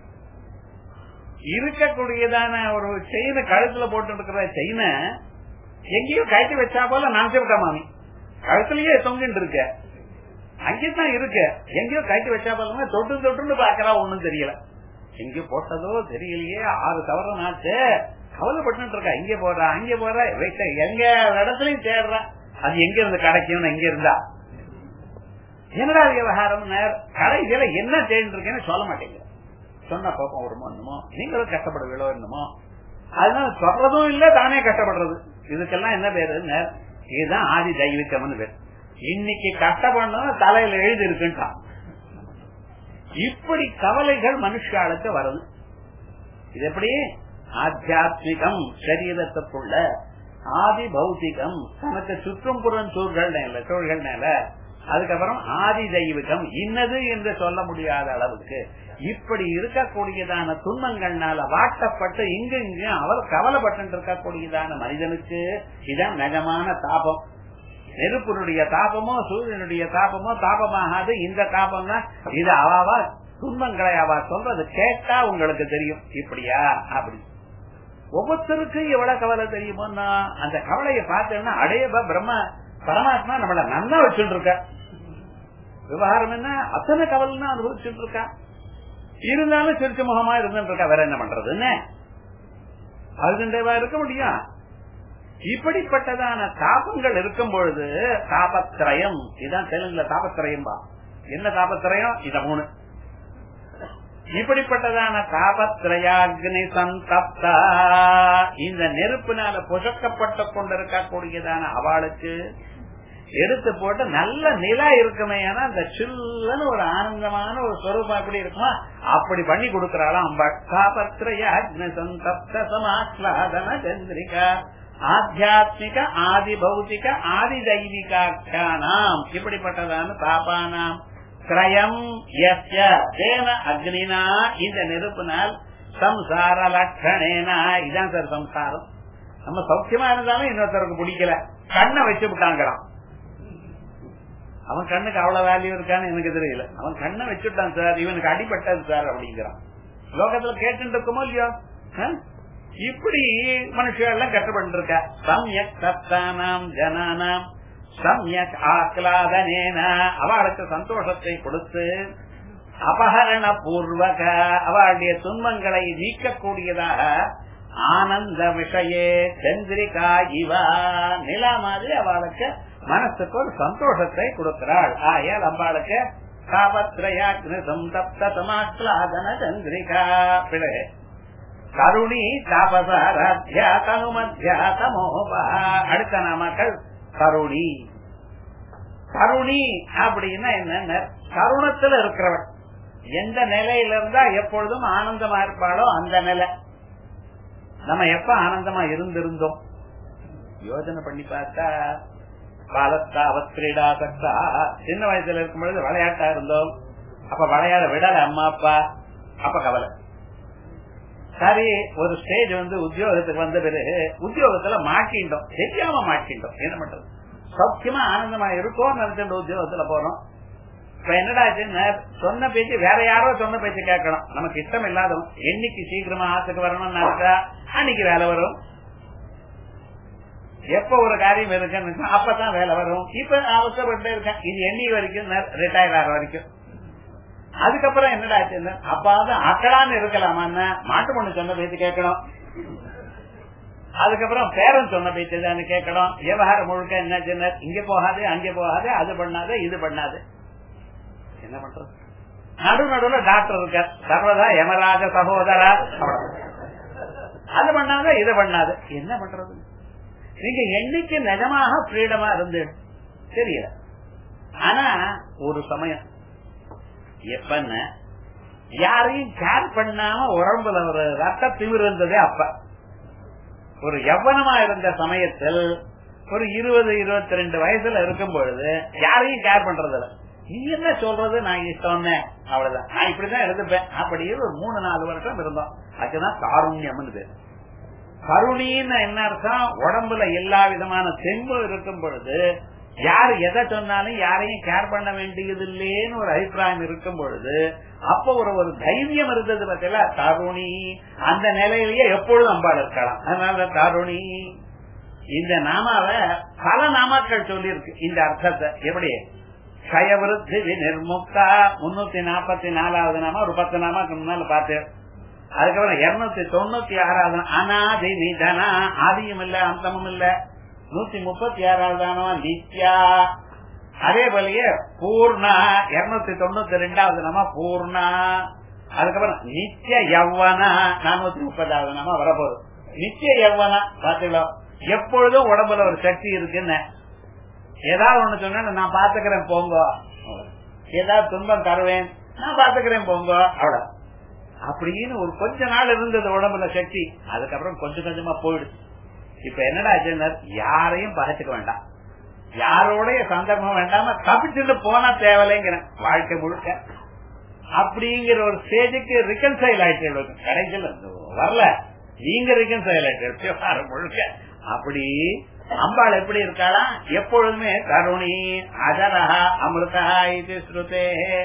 இருக்கக்கூடியதான ஒரு செயின கழுத்துல போட்டு இருக்கிற செயின எங்கேயும் கழட்டி வச்சா போல நான் சொல்லிட்டேன் மாமி கழுத்துலயே தொங்கிட்டு இருக்க அங்கேதான் இருக்க எங்கேயோ கழட்டி வச்சா போல தொட்டு தொட்டுன்னு பாக்கிறா ஒண்ணும் தெரியல எங்கேயோ போட்டதோ தெரியலையே ஆறு தவறு நாச்சு கவலைப்பட்டு இருக்கா இங்க போடுறா அங்க போடுறா எங்க இடத்துலயும் தேடுறா அது எங்க இருந்து கிடைக்கும் எங்க இருந்தா என்னடா விவகாரம் கடைசியில என்ன தேடிட்டு இருக்கேன்னு சொல்ல மாட்டேங்கிற சொன்ன கோப்பம் வருமோ என்னமோ நீங்களும் கஷ்டப்படுவீங்களோ என்னமோ அதனால சொல்றதும் இல்ல தானே கஷ்டப்படுறது இதுக்கெல்லாம் என்ன பேரு இதுதான் ஆதி தெய்வீகம்னு பேர் இன்னைக்கு கஷ்டப்படணும் தலையில எழுதி இருக்குன்ட்டான் இப்படி கவலைகள் மனுஷாளுக்கு வருது இது எப்படி ஆத்தியாத்மிகம் சரீரத்துக்குள்ள ஆதி பௌத்திகம் தனக்கு சுற்றும் புறம் சூழ்கள் மேல சூழ்கள் மேல அதுக்கப்புறம் ஆதி தெய்வீகம் இன்னது என்று சொல்ல முடியாத அளவுக்கு இப்படி இருக்கக்கூடியதான துன்பங்கள்னால வாட்டப்பட்டு இங்கு இங்கு அவர் கவலைப்பட்டு இருக்கக்கூடியதான மனிதனுக்கு இதான் நிஜமான தாபம் நெருப்பினுடைய தாபமோ சூரியனுடைய தாபமோ தாபமாகாது இந்த தாபம் தான் இது அவாவா துன்பங்களை அவ சொல்றது கேட்டா உங்களுக்கு தெரியும் இப்படியா அப்படி ஒவ்வொருத்தருக்கும் எவ்வளவு கவலை தெரியுமோன்னா அந்த கவலையை பார்த்தேன்னா அடையபா பிரம்ம பரமாத்மா நம்மள நன்னா வச்சுட்டு இருக்க விவகாரம் என்ன அத்தனை கவலைன்னா அனுபவிச்சுட்டு இருக்கா இருந்தாலும் சிரிச்ச முகமா இருந்துட்டு இருக்கா வேற என்ன பண்றதுன்னு அதுண்டேவா இருக்க முடியும் இப்படிப்பட்டதான தாபங்கள் இருக்கும் பொழுது தாபத்திரயம் இதான் தெலுங்குல தாபத்திரயம் பா என்ன தாபத்திரயம் இத மூணு இப்படிப்பட்டதான தாபத்திரயாக்னி சந்தப்தா இந்த நெருப்பினால புசக்கப்பட்டு கொண்டிருக்கக்கூடியதான அவளுக்கு எடுத்து போட்டு நல்ல நிலா இருக்குமே ஏன்னா அந்த சில்லுன்னு ஒரு ஆனந்தமான ஒரு சொரூபம் அப்படி இருக்குமா அப்படி பண்ணி கொடுக்கறாளாம் அம்பாள் தாபத்திரயாக்னி சந்தப்த சமாஸ்லாதன சந்திரிகா ஆத்தியாத்மிக ஆதி பௌத்திக ஆதி தெய்வீகாட்சியானாம் இப்படிப்பட்டதான தாபானாம் திரயம் தேன அக்னினா இந்த நெருப்பினால் சம்சார லட்சணேனா இதான் சார் சம்சாரம் நம்ம சௌக்கியமா இருந்தாலும் இன்னொருத்தருக்கு பிடிக்கல கண்ணை வச்சு விட்டாங்களாம் அவன் கண்ணுக்கு அவ்வளவு வேல்யூ இருக்கான்னு எனக்கு தெரியல அவன் கண்ணை வச்சுட்டான் சார் இவனுக்கு அடிபட்டது சார் அப்படிங்கிறான் லோகத்துல கேட்டு இருக்குமோ இல்லையோ இப்படி மனுஷன் எல்லாம் கஷ்டப்பட்டு இருக்கா சம்யக் சத்தானாம் ஜனானாம் சம்யக் ஆக்லாதனேன அவளுக்கு சந்தோஷத்தை கொடுத்து அபகரண பூர்வக அவளுடைய துன்பங்களை நீக்கக்கூடியதாக ஆனந்த விஷயே சந்திரிகா இவா நிலா மாதிரி அவளுக்கு மனசுக்கு ஒரு சந்தோஷத்தை கொடுக்கிறாள் ஆயால் அம்பாளுக்கு காபத்ரயாக்னி சந்தப்த சமாக்லாதன சந்திரிகா பிழை கருணி தாபசாராத்யா தனுமத்யா தமோபா அடுத்த நாமக்கள் கருணி கருணி அப்படின்னா என்ன கருணத்துல இருக்கிறவன் எந்த நிலையில இருந்தா எப்பொழுதும் ஆனந்தமா இருப்பாளோ அந்த நிலை நம்ம எப்ப ஆனந்தமா இருந்திருந்தோம் யோஜனை பண்ணி பார்த்தா பாலத்தா அவத்ரீடா சக்தா சின்ன வயசுல இருக்கும் பொழுது விளையாட்டா இருந்தோம் அப்ப விளையாட விடல அம்மா அப்பா அப்ப கவலை சரி ஒரு ஸ்டேஜ் வந்து உத்தியோகத்துக்கு வந்த பிறகு உத்தியோகத்துல மாட்டின்றோம் தெரியாம மாட்டின்றோம் என்ன பண்றது சௌக்கியமா ஆனந்தமா இருக்கோம் நினைச்சுட்டு உத்தியோகத்துல போறோம் இப்ப என்னடா சொன்ன பேச்சு வேற யாரோ சொன்ன பேச்சு கேட்கணும் நமக்கு இஷ்டம் இல்லாதவன் என்னைக்கு சீக்கிரமா ஆத்துக்கு வரணும்னு நினைச்சா அன்னைக்கு வேலை வரும் எப்ப ஒரு காரியம் இருக்குன்னு அப்பதான் வேலை வரும் இப்ப அவசரப்பட்டு இருக்கேன் இது என்னைக்கு வரைக்கும் ரிட்டையர் ஆகிற வரைக்கும் அதுக்கப்புறம் என்னடா அப்பாவது அக்கடான்னு இருக்கலாமா மாட்டு பொண்ணு சொன்ன பேச்சு கேட்கணும் அதுக்கப்புறம் பேரன் சொன்ன பேச்சு தான் கேட்கணும் விவகாரம் முழுக்க என்ன சின்ன இங்க போகாது அங்க போகாது அது பண்ணாது இது பண்ணாது என்ன பண்றது நடு நடுவுல டாக்டர் இருக்க சர்வதா யமராஜ சகோதரா அது பண்ணாத இது பண்ணாது என்ன பண்றது நீங்க என்னைக்கு நிஜமாக ஃப்ரீடமா இருந்து தெரியல ஆனா ஒரு சமயம் எப்பன்னு யாரையும் கேர் பண்ணாம உடம்புல ஒரு ரத்த திமிர் இருந்ததே அப்ப ஒரு எவ்வனமா இருந்த சமயத்தில் ஒரு இருபது இருபத்தி ரெண்டு வயசுல இருக்கும் பொழுது யாரையும் கேர் பண்றது இல்ல நீ என்ன சொல்றது நான் இஷ்டம் அவ்வளவுதான் நான் இப்படிதான் இருந்துப்பேன் அப்படியே ஒரு மூணு நாலு வருஷம் இருந்தோம் அதுதான் காருண்யம் பேரு கருணின்னு என்ன அர்த்தம் உடம்புல எல்லா விதமான தெம்பு இருக்கும் பொழுது யாரு எதை சொன்னாலும் யாரையும் கேர் பண்ண வேண்டியது இல்லேன்னு ஒரு அபிப்பிராயம் இருக்கும் பொழுது அப்ப ஒரு ஒரு தைரியம் இருந்தது பத்தில தருணி அந்த நிலையிலேயே எப்பொழுதும் அம்பாள் இருக்கலாம் அதனால தருணி இந்த நாமாவ பல நாமாக்கள் சொல்லி இருக்கு இந்த அர்த்தத்தை எப்படி கயவிருத்தி நிர்முக்தா முன்னூத்தி நாற்பத்தி நாலாவது நாமா ஒரு பத்து நாமாக்கு முன்னால பார்த்தேன் அதுக்கப்புறம் இருநூத்தி தொண்ணூத்தி ஆறாவது அனாதி நிதனா ஆதியும் இல்ல அந்தமும் இல்ல நூத்தி முப்பத்தி ஆறாவது தானவா நித்யா அதே போலயே பூர்ணா இருநூத்தி தொண்ணூத்தி ரெண்டாவது நாம பூர்ணா அதுக்கப்புறம் நித்திய யவ்வனா நானூத்தி முப்பதாவது நாம வரப்போகுது நித்திய யவ்வனா பாத்தீங்களா எப்பொழுதும் உடம்புல ஒரு சக்தி இருக்குன்னு ஏதாவது ஒண்ணு சொன்னா நான் பாத்துக்கிறேன் போங்க ஏதாவது துன்பம் தருவேன் நான் பாத்துக்கிறேன் போங்க அவ்வளவு அப்படின்னு ஒரு கொஞ்ச நாள் இருந்தது உடம்புல சக்தி அதுக்கப்புறம் கொஞ்சம் கொஞ்சமா போயிடுச்சு இப்ப என்னடா ஆச்சுனர் யாரையும் பகைச்சுக்க வேண்டாம் யாரோடைய சந்தர்ப்பம் வேண்டாம தப்பிச்சுட்டு போனா தேவையில்லைங்கிறேன் வாழ்க்கை முழுக்க அப்படிங்கிற ஒரு ஸ்டேஜுக்கு ரிகன்சைல் ஆயிட்டு கடைசியில் வரல நீங்க ரிகன்சைல் ஆயிட்டு முழுக்க அப்படி அம்பாள் எப்படி இருக்காளா எப்பொழுதுமே கருணி அஜரஹா அமிர்தா இது ஸ்ருதே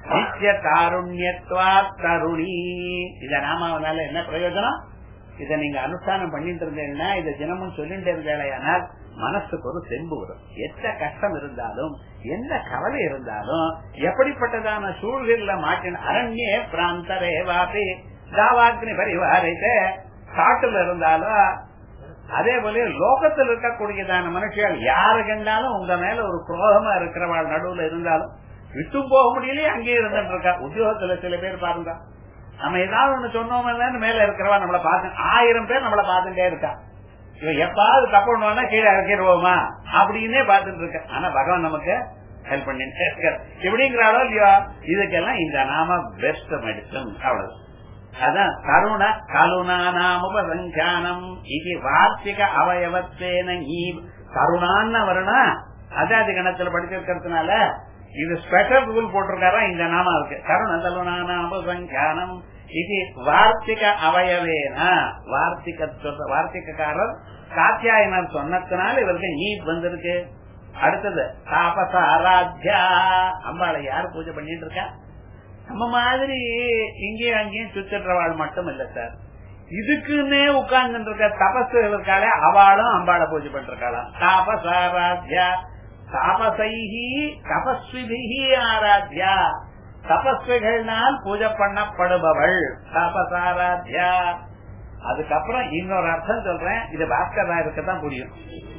நித்திய காருண்யத்வா தருணி இத நாமாவனால என்ன பிரயோஜனம் இத நீங்க அனுஷ்டானம் பண்ணிட்டு இருந்தீங்கன்னா இத தினமும் சொல்லிட்டு இருந்தாலேயானால் மனசுக்கு ஒரு தெம்பு வரும் எந்த கஷ்டம் இருந்தாலும் எந்த கவலை இருந்தாலும் எப்படிப்பட்டதான சூழ்நிலை மாற்றின அரண்யே பிராந்தரே வாபி தாவாக்னி பரிவாரிட்டு காட்டுல இருந்தாலும் அதே போல லோகத்தில் இருக்கக்கூடியதான மனுஷியால் யாரு கண்டாலும் உங்க மேல ஒரு குரோதமா இருக்கிறவாள் நடுவுல இருந்தாலும் விட்டும் போக முடியலையே அங்கேயே இருந்துட்டு இருக்கா உத்தியோகத்துல சில பேர் பாருங்க நம்ம ஏதாவது ஒண்ணு சொன்னோம் மேல இருக்கிறவா நம்மள பார்த்து ஆயிரம் பேர் நம்மள பார்த்துட்டே இருக்கா இவன் எப்பாவது தப்பு பண்ணுவானா கீழே இறக்கிடுவோமா அப்படின்னே பார்த்துட்டு இருக்க ஆனா பகவான் நமக்கு ஹெல்ப் பண்ணிட்டு இருக்கார் எப்படிங்கிறாளோ இல்லையோ இதுக்கெல்லாம் இந்த நாம பெஸ்ட் மெடிசன் அவ்வளவு அதான் கருண கருணா நாமுபசஞ்சானம் இது வார்த்திக அவயவத்தேன கருணான்னு வரணும் அதாதி கணத்துல படிச்சிருக்கிறதுனால இது ஸ்பெஷல் ரூல் போட்டிருக்காரா இந்த நாம இருக்கு கருண கருணா நாமுபசஞ்சானம் இது வார்த்திக அவயவேன வார்த்திக சொல்ற வார்த்திகக்காரர் காத்தியாயனர் சொன்னதுனால இவருக்கு நீட் வந்திருக்கு அடுத்தது தாபச ஆராத்யா அம்பாளை யாரு பூஜை பண்ணிட்டு இருக்கா நம்ம மாதிரி இங்கேயும் அங்கேயும் சுத்திடுறவாள் மட்டும் இல்ல சார் இதுக்குன்னே உட்கார்ந்து இருக்க தபசு இருக்காளே அவளும் அம்பாளை பூஜை பண்றாளாம் தாபசாராத்யா தாபசைஹி தபஸ்விபிகி ஆராத்யா தபஸ்விகள்னால் பூஜை பண்ணப்படுபவள் தாபசாராத்யா அதுக்கப்புறம் இன்னொரு அர்த்தம் சொல்றேன் இது பாஸ்கரா இருக்கத்தான் புரியும்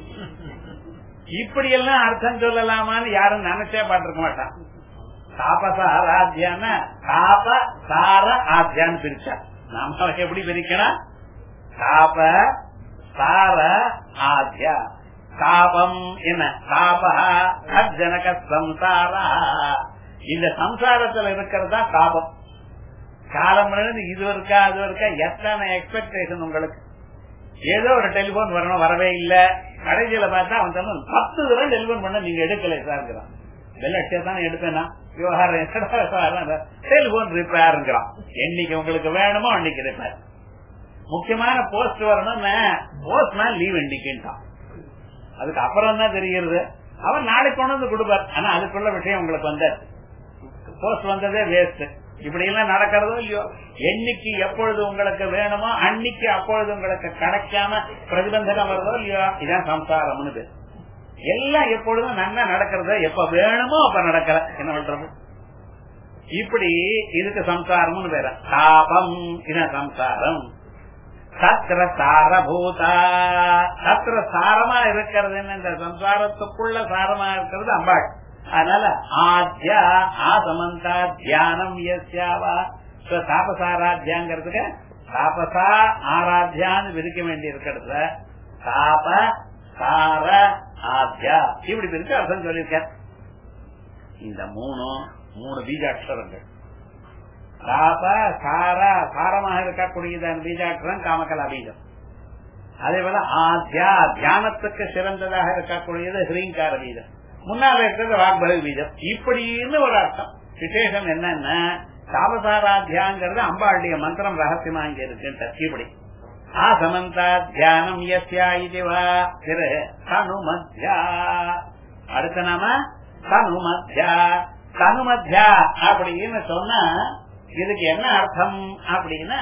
இப்படி எல்லாம் அர்த்தம் சொல்லலாமான்னு யாரும் நினைச்சே பாட்டிருக்க மாட்டான் தாபச ஆராத்தியான தாப சார ஆத்தியான்னு பிரிச்சா நாம எப்படி பிரிக்கணும் தாப சார ஆத்தியா தாபம் என்ன தாப அஜனக சம்சாரா இந்த சம்சாரத்துல இருக்கிறதா தாபம் காலம் இது இருக்கா அது இருக்கா எத்தனை எக்ஸ்பெக்டேஷன் உங்களுக்கு ஏதோ ஒரு டெலிபோன் வரணும் வரவே இல்ல கடைசியில பார்த்தா அவன் சொன்ன பத்து தடவை டெலிபோன் பண்ண நீங்க எடுக்கல சார்ங்கிறான் வெள்ளட்டே தான் எடுப்பேனா விவகாரம் டெலிபோன் ரிப்பேருங்கிறான் என்னைக்கு உங்களுக்கு வேணுமோ அன்னைக்கு ரிப்பேர் முக்கியமான போஸ்ட் வரணும் போஸ்ட்மேன் லீவ் இன்னைக்குன்ட்டான் அதுக்கு அப்புறம் தான் தெரிகிறது அவன் நாளைக்கு கொண்டு வந்து கொடுப்பார் ஆனா அதுக்குள்ள விஷயம் உங்களுக்கு வந்த போஸ்ட் வந்ததே வேஸ்ட் இப்படி எல்லாம் நடக்கிறதோ இல்லையோ என்னைக்கு எப்பொழுது உங்களுக்கு வேணுமோ அன்னைக்கு அப்பொழுது உங்களுக்கு கிடைக்காம பிரதிபந்தகம் வருதோ இல்லையோ இதான் சம்சாரம்னு பேர் எல்லாம் எப்பொழுதும் நன்மை நடக்கிறத எப்ப வேணுமோ அப்ப நடக்கல என்ன பண்றது இப்படி இதுக்கு சம்சாரம்னு பேர தாபம் இதான் சம்சாரம் சத்திர சாரபூதா சத்திர சாரமா இருக்கிறது இந்த சம்சாரத்துக்குள்ள சாரமா இருக்கிறது அம்பாள் அதனால ஆத்யா ஆசமந்தா தியானம் எஸ்யாவா தாபசாராத்தியாங்கிறதுக்கு தாபசா ஆராத்தியான்னு விதிக்க வேண்டி இருக்கிறது தாப சார ஆத்யா இப்படி பிரிச்சு அர்த்தம் சொல்லியிருக்க இந்த மூணு மூணு பீஜாட்சரங்கள் தாப சார சாரமாக இருக்கக்கூடியதான் பீஜாட்சரம் காமக்கலா பீஜம் அதே போல ஆத்யா தியானத்துக்கு சிறந்ததாக இருக்கக்கூடியது ஹிரீங்கார பீஜம் முன்னால இருக்கிறது வாக்பல பீஜம் இப்படின்னு ஒரு அர்த்தம் விசேஷம் என்னன்னா தாபசாராத்தியாங்கிறது அம்பாளுடைய மந்திரம் ரகசியமா இங்க இருக்கு இப்படி ஆசமந்தா தியானம் யஸ்யா இதுவா திரு தனுமத்யா அடுத்த நாம தனுமத்யா தனுமத்யா அப்படின்னு சொன்னா இதுக்கு என்ன அர்த்தம் அப்படின்னா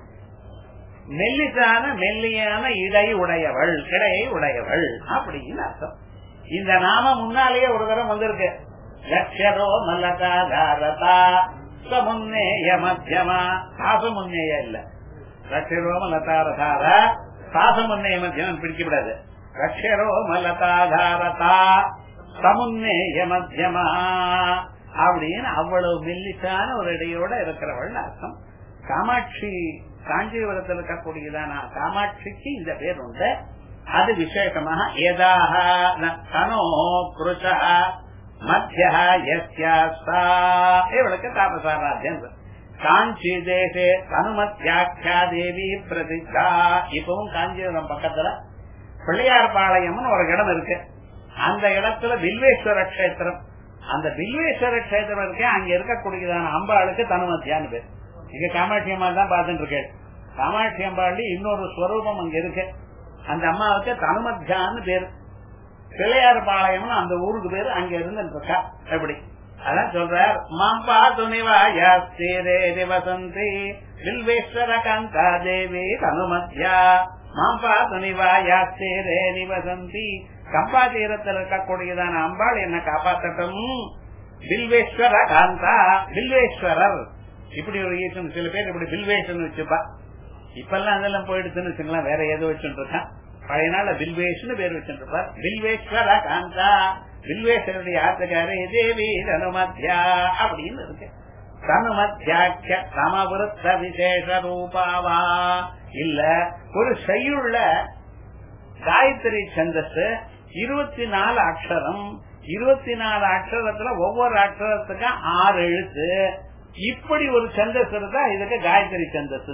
மெல்லிசான மெல்லியான இடை உடையவள் இடையை உடையவள் அப்படின்னு அர்த்தம் இந்த நாம முன்னாலேயே ஒரு தரம் வந்திருக்கு லட்சரோ மல்லதாரதா சமுன்னேய மத்தியமா சாசமுன்னேய இல்ல லட்சரோ மலதாரதார சாசமுன்னேய மத்தியம் பிடிக்கப்படாது லட்சரோ மலதாதாரதா சமுன்னேய மத்தியமா அப்படின்னு அவ்வளவு மெல்லிசான ஒரு இடையோட இருக்கிறவள் அர்த்தம் காமாட்சி காஞ்சிபுரத்தில் இருக்கக்கூடியதான காமாட்சிக்கு இந்த பேர் உண்டு அது விசேஷமாக ஏதாக தனோ கிருஷ மத்திய இவளுக்கு தாபசாராத்தியம் காஞ்சி தேசே தனுமத்தியாக்கியா தேவி பிரசித்தா இப்பவும் காஞ்சிபுரம் பக்கத்துல பிள்ளையார்பாளையம்னு ஒரு இடம் இருக்கு அந்த இடத்துல வில்வேஸ்வர கஷேத்திரம் அந்த வில்வேஸ்வர கஷேத்திரம் இருக்கு அங்க இருக்கக்கூடியதான அம்பாளுக்கு தனுமத்தியான்னு பேர் இங்க காமாட்சி அம்மா தான் பாத்துட்டு இருக்கேன் காமாட்சி அம்பாளி இன்னொரு ஸ்வரூபம் அங்க இருக்கு அந்த அம்மாவுக்கு தனுமத்தியான்னு பேரு பிள்ளையார் பாளையம்னு அந்த ஊருக்கு பேரு அங்க இருந்து இருக்கா எப்படி அதான் சொல்றார் மாம்பா துணிவாயாஸ்தீரே வசந்தி வில்வேஸ்வர காந்தா தேவி தனுமத்யா மாம்பா துணிவாயாஸ்தீரே வசந்தி கம்பா தீரத்தில் இருக்கக்கூடியதான அம்பாள் என்ன காப்பாற்றட்டும் வில்வேஸ்வர காந்தா வில்வேஸ்வரர் இப்படி ஒரு ஈசன் சில பேர் இப்படி வில்வேஷன் வச்சுப்பா இப்பெல்லாம் அதெல்லாம் போயிடுச்சுன்னு வச்சுக்கலாம் வேற ஏதோ வச்சுட்டு இருக்கான் பழைய நாள்ல வில்வேஷ்னு பேர் வச்சுட்டு இருப்பார் வில்வேஸ்வர காந்தா வில்வேஸ்வருடைய ஆத்துக்காரு தேவி தனுமத்யா அப்படின்னு இருக்கு தனுமத்யாக்கிய சமவிருத்த விசேஷ ரூபாவா இல்ல ஒரு செய்யுள்ள காயத்ரி சந்தஸ் இருபத்தி நாலு அக்ஷரம் இருபத்தி நாலு அக்ஷரத்துல ஒவ்வொரு அக்ஷரத்துக்கும் ஆறு எழுத்து இப்படி ஒரு சந்தஸ் இருந்தா இதுக்கு காயத்ரி சந்தஸ்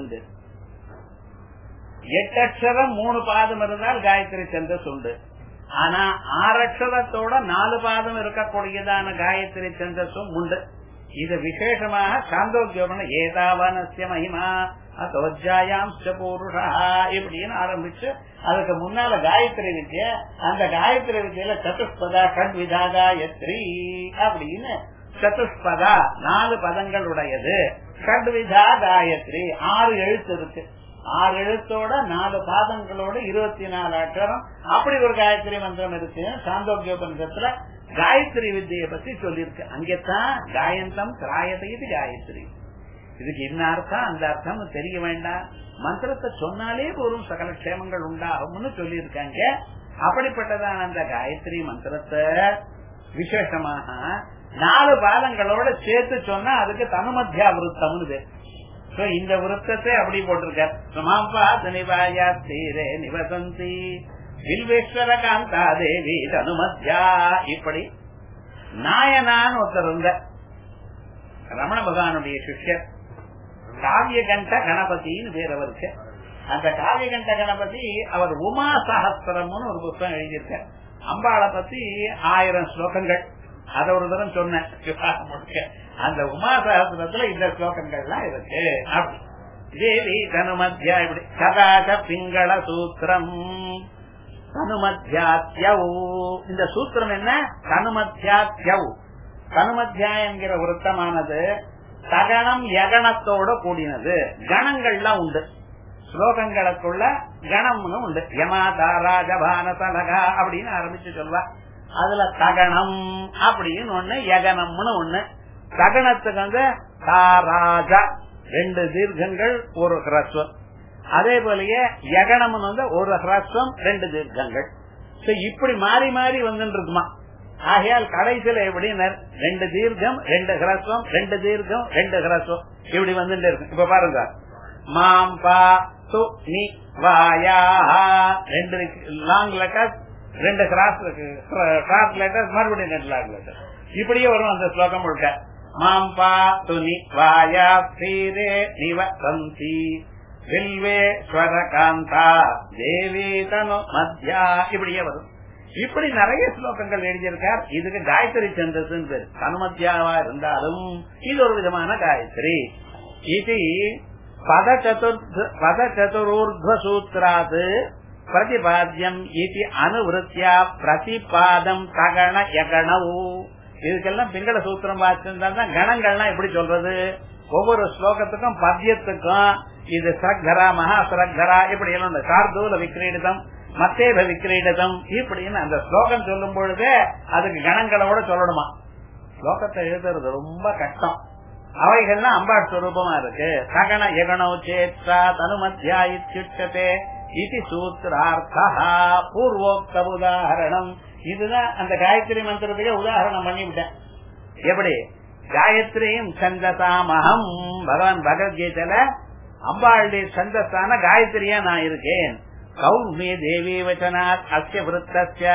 எட்டு அக்ஷரம் மூணு பாதம் இருந்தால் காயத்ரி சந்தஸ் உண்டு ஆனா ஆறு அக்ஷரத்தோட நாலு பாதம் இருக்கக்கூடியதான காயத்ரி சந்தஸும் உண்டு இது விசேஷமாக சாந்தோக்கியோபன ஏதாவனசிய மகிமா அதோஜாயாம் பூருஷா இப்படின்னு ஆரம்பிச்சு அதுக்கு முன்னால காயத்ரி வித்ய அந்த காயத்ரி வித்யில சதுஷ்பதா கண்விதா காயத்ரி அப்படின்னு சதுஷ்பதா நாலு பதங்கள் உடையது கண்விதா காயத்ரி ஆறு எழுத்து இருக்கு ஆறு எழுத்தோட நாலு பாதங்களோட இருபத்தி நாலு அக்ஷரம் அப்படி ஒரு காயத்ரி மந்திரம் இருக்கு சாந்தோக்கியோபனிஷத்துல காயத்ரி வித்தியை பத்தி சொல்லியிருக்கு அங்கேத்தான் காயந்தம் திராயதை இது காயத்ரி இதுக்கு என்ன அர்த்தம் அந்த அர்த்தம் தெரிய வேண்டாம் மந்திரத்தை சொன்னாலே போதும் சகல க்ஷேமங்கள் உண்டாகும்னு சொல்லியிருக்காங்க அப்படிப்பட்டதான அந்த காயத்ரி மந்திரத்தை விசேஷமாக நாலு பாதங்களோட சேர்த்து சொன்னா அதுக்கு தனுமத்தியா விருத்தம்னு பேர் இந்த விருத்தத்தை அப்படி போட்டிருக்கார் சுமாம்பா துணிவாயா தீரே நிவசந்தி வில்வேஸ்வர காந்தா தேவி தனுமத்யா இப்படி நாயனான்னு ஒருத்தர் இருந்த ரமண பகவானுடைய சிஷ்யர் காவிய கண்ட கணபதினு பேர் அவருக்கு அந்த காவிய கண்ட கணபதி அவர் உமா சகஸ்திரம்னு ஒரு புத்தகம் எழுதியிருக்கார் அம்பாளை பத்தி ஆயிரம் ஸ்லோகங்கள் அத ஒரு தரம் சொன்னேன் அந்த உமா சகஸ்திரத்துல இந்த ஸ்லோகங்கள்லாம் இருக்கு அப்படி தேவி தனுமத்யா இப்படி கதாக பிங்கள சூத்திரம் தனுமத்தியாத்யவு இந்த சூத்திரம் என்ன தனுமத்தியாத்யவு தனுமத்தியா என்கிற விருத்தமானது தகணம் யகணத்தோட கூடினது கணங்கள்லாம் உண்டு ஸ்லோகங்களுக்குள்ள கணம்னு உண்டு யமாதா ராஜபான தலகா அப்படின்னு ஆரம்பிச்சு சொல்வா அதுல தகணம் அப்படின்னு ஒண்ணு யகனம்னு ஒண்ணு தகணத்துக்கு வந்து தாராஜா ரெண்டு தீர்க்கங்கள் ஒரு ஹ்ரஸ்வம் அதே போலயே யகனம்னு வந்து ஒரு ஹ்ரஸ்வம் ரெண்டு தீர்க்கங்கள் இப்படி மாறி மாறி வந்துட்டு இருக்குமா ஆகையால் கடைசியில எப்படி ரெண்டு தீர்க்கம் ரெண்டு ஹிரஸ்வம் ரெண்டு தீர்க்கம் ரெண்டு ஹிரஸ்வம் இப்படி வந்துட்டு இருக்கு இப்ப பாருங்க மாம் பா து நி வாயா ரெண்டு லாங் லெட்டர் ரெண்டு கிராஸ் கிராஸ் லெட்டர் மறுபடியும் ரெண்டு லாங் லெட்டர் இப்படியே வரும் அந்த ஸ்லோகம் முழுக்க மாம் பா துனி வாயா ஸ்ரீரே நிவசந்தி வில்வேஸ்வர காந்தா தேவி தனு மத்யா இப்படியே வரும் இப்படி நிறைய ஸ்லோகங்கள் எழுதியிருக்கார் இதுக்கு காயத்ரி சந்தஸ் பேர் தனுமத்தியாவா இருந்தாலும் இது ஒரு விதமான காயத்ரி இது பத பத சதுர்வ சூத்திராத் பிரதிபாத்தியம் இது அனுவருத்தியா பிரதிபாதம் தகண யகணவு இதுக்கெல்லாம் பிங்கள சூத்திரம் பார்த்திருந்தா கணங்கள்லாம் எப்படி சொல்றது ஒவ்வொரு ஸ்லோகத்துக்கும் பத்தியத்துக்கும் இது சரக்தரா மகா சரக்தரா இப்படி எல்லாம் சார்தூல விக்கிரீடிதம் மத்தேப விக்கிரீடதம் இப்படின்னு அந்த ஸ்லோகம் சொல்லும் பொழுதே அதுக்கு கணங்களோட சொல்லணுமா ஸ்லோகத்தை எழுதுறது ரொம்ப கஷ்டம் அவைகள்லாம் அம்பாட் சுரூபமா இருக்கு சகன யகனோ சேத்ரா தனுமத்தியாயிச்சுட்டதே இது சூத்திரார்த்தா பூர்வோக்த உதாரணம் இதுதான் அந்த காயத்ரி மந்திரத்துக்கு உதாரணம் பண்ணிவிட்டேன் எப்படி காயத்ரியும் சந்தசாமகம் பகவான் பகவத்கீதையில அம்பாளுடைய சந்தஸ்தான காயத்ரியா நான் இருக்கேன் கௌர்மே தேவி வச்சனாத் அஸ்ய விருத்தஸ்ய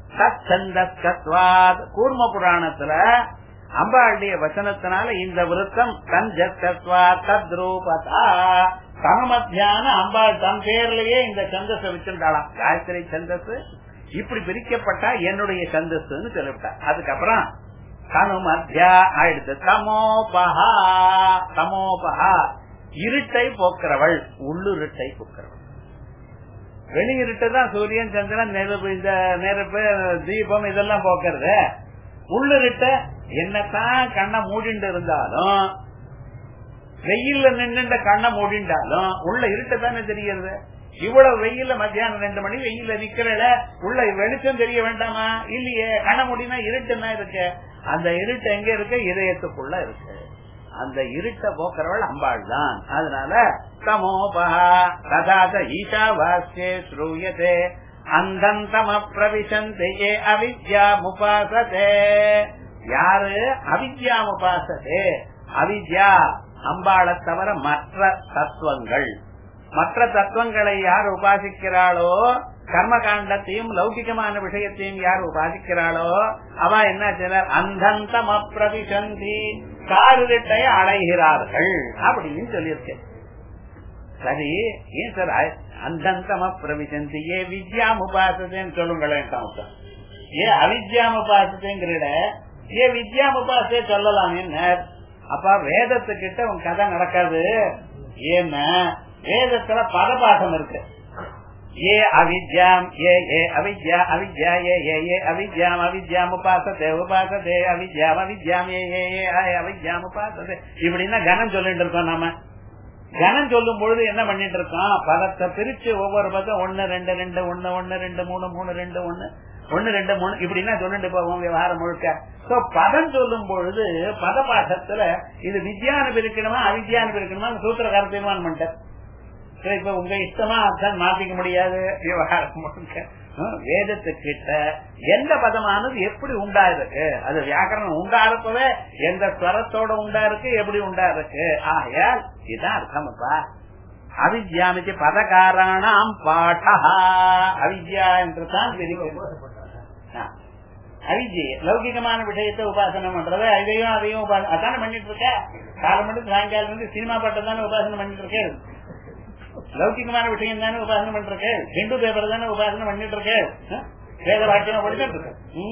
தச்சந்தத்வாத் கூர்ம புராணத்துல அம்பாளுடைய வசனத்தினால இந்த விருத்தம் தஞ்சத்வா தத்ரூபதா சமமத்தியான அம்பாள் தன் பேர்லயே இந்த சந்தஸ வச்சிருந்தாளாம் காயத்ரி சந்தஸ் இப்படி பிரிக்கப்பட்டா என்னுடைய சந்தஸ்ன்னு சொல்லிவிட்டா அதுக்கப்புறம் தனுமத்தியா ஆயிடுத்து தமோபஹா தமோபஹா இருட்டை போக்குறவள் உள்ளுருட்டை போக்குறவள் வெளியிருட்டு தான் சூரியன் சந்திரன் நெருப்பு இந்த நெருப்பு தீபம் இதெல்லாம் போக்குறது உள்ளிருட்ட என்னத்தான் கண்ணை மூடிண்டு இருந்தாலும் வெயில்ல நின்று கண்ணை மூடிண்டாலும் உள்ள இருட்ட தானே தெரிகிறது இவ்வளவு வெயில்ல மத்தியானம் ரெண்டு மணி வெயில்ல நிக்கிறல உள்ள வெளிச்சம் தெரிய வேண்டாமா இல்லையே கண்ண முடினா இருட்டுன்னா இருக்கு அந்த இருட்டு எங்க இருக்கு இதயத்துக்குள்ள இருக்கு அந்த இருட்ட போக்குறவள் அம்பாள் தான் அதனால தமோபா ததாத ஈஷா வாஸ்யே ஸ்ரூயதே அந்தந்தம பிரவிசந்தே அவித்யா முபாசதே யாரு அவித்யா முபாசதே அவித்யா அம்பாளை தவிர மற்ற தத்துவங்கள் மற்ற தத்துவங்களை யார் உபாசிக்கிறாளோ கர்ம காண்டத்தையும் லௌகிகமான விஷயத்தையும் யார் உபாசிக்கிறாளோ அவ என்ன செய்யறார் அந்தந்தம் அப்பிரவிசந்தி காரிருட்டை அடைகிறார்கள் அப்படின்னு சொல்லியிருக்கேன் சரி ஏன் சார் அந்தந்தம் அப்பிரவிசந்தி ஏ வித்யாம் உபாசத்தைன்னு சொல்லுங்களேன் ஏ அவித்யாம் உபாசத்தைங்கிற ஏ வித்யாம் உபாசத்தை சொல்லலாம் என்ன அப்ப வேதத்துக்கிட்ட உன் கதை நடக்காது ஏன்னா வேதத்துல பதபாசம் இருக்கு ஏ அவித்யாம் ஏ ஏ அவித்யா அவித்யா ஏ ஏ ஏ அவித்யாம் அவித்யாம் உபாசத்தே உபாசத்தே அவித்யாம் அவித்யாம் ஏ ஏ ஏ அவித்யாம் உபாசத்தே இப்படின்னா கனம் சொல்லிட்டு இருக்கோம் நாம கனம் சொல்லும் பொழுது என்ன பண்ணிட்டு இருக்கோம் பதத்தை பிரிச்சு ஒவ்வொரு பதம் ஒன்னு ரெண்டு ரெண்டு ஒன்னு ஒன்னு ரெண்டு மூணு மூணு ரெண்டு ஒன்னு ஒன்னு ரெண்டு மூணு இப்படின்னா சொல்லிட்டு போவோம் விவகாரம் முழுக்க சோ பதம் சொல்லும் பொழுது பத பாடத்துல இது வித்யானு பிரிக்கணுமா அவித்யானு பிரிக்கணுமா சூத்திரக்கார தீர்மானம் பண்ணிட்டார் இப்ப உங்க இஷ்டமா அர்த்தம் மாத்திக்க முடியாது விவகாரம் முழுக்க வேதத்துக்கிட்ட எந்த பதமானது எப்படி உண்டா இருக்கு அது வியாக்கரணம் உண்டா இருப்பவே எந்த ஸ்வரத்தோட உண்டா இருக்கு எப்படி உண்டா இருக்கு ஆகையால் இதுதான் அர்த்தமப்பா அவித்யாமிக்கு பதகாராணாம் பாட்டா அவித்யா என்று தான் அவிஜி லௌகிகமான விஷயத்தை உபாசனம் பண்றது இதையும் அதையும் உபாசனம் அதானே பண்ணிட்டு இருக்க காலம் மட்டும் சாயங்காலம் வந்து சினிமா பாட்டை தானே உபாசனம் பண்ணிட்டு இருக்கேன் லௌகிகமான விஷயம் தானே உபாசனம் பண்ணிட்டு இருக்கேன் ஹிந்து பேப்பர் தானே உபாசனம் பண்ணிட்டு இருக்கேன் வேத வாக்கியம் படிச்சுட்டு இருக்கு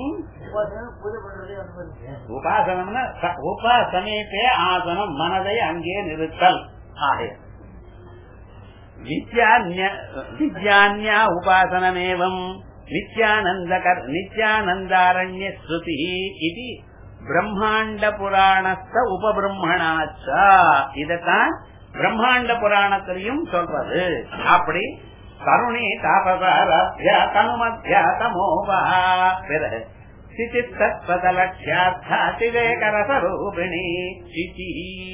உபாசனம்னா உபாசனே ஆசனம் மனதை அங்கே நிறுத்தல் ஆகிய வித்யான்யா உபாசனமேவம் நித்யானந்தகர் நித்யானந்தாரண்ய ஸ்ருதி இது பிரம்மாண்ட புராணஸ்த உபபிரம்மணாச்ச இதத்தான் பிரம்மாண்ட புராணத்திலையும் சொல்றது அப்படி கருணி தாபசாரத்யா தனுமத்யா தமோபா பிறகு சிதித்தத்வதலட்சியார்த்திவேகரசரூபிணி சிதி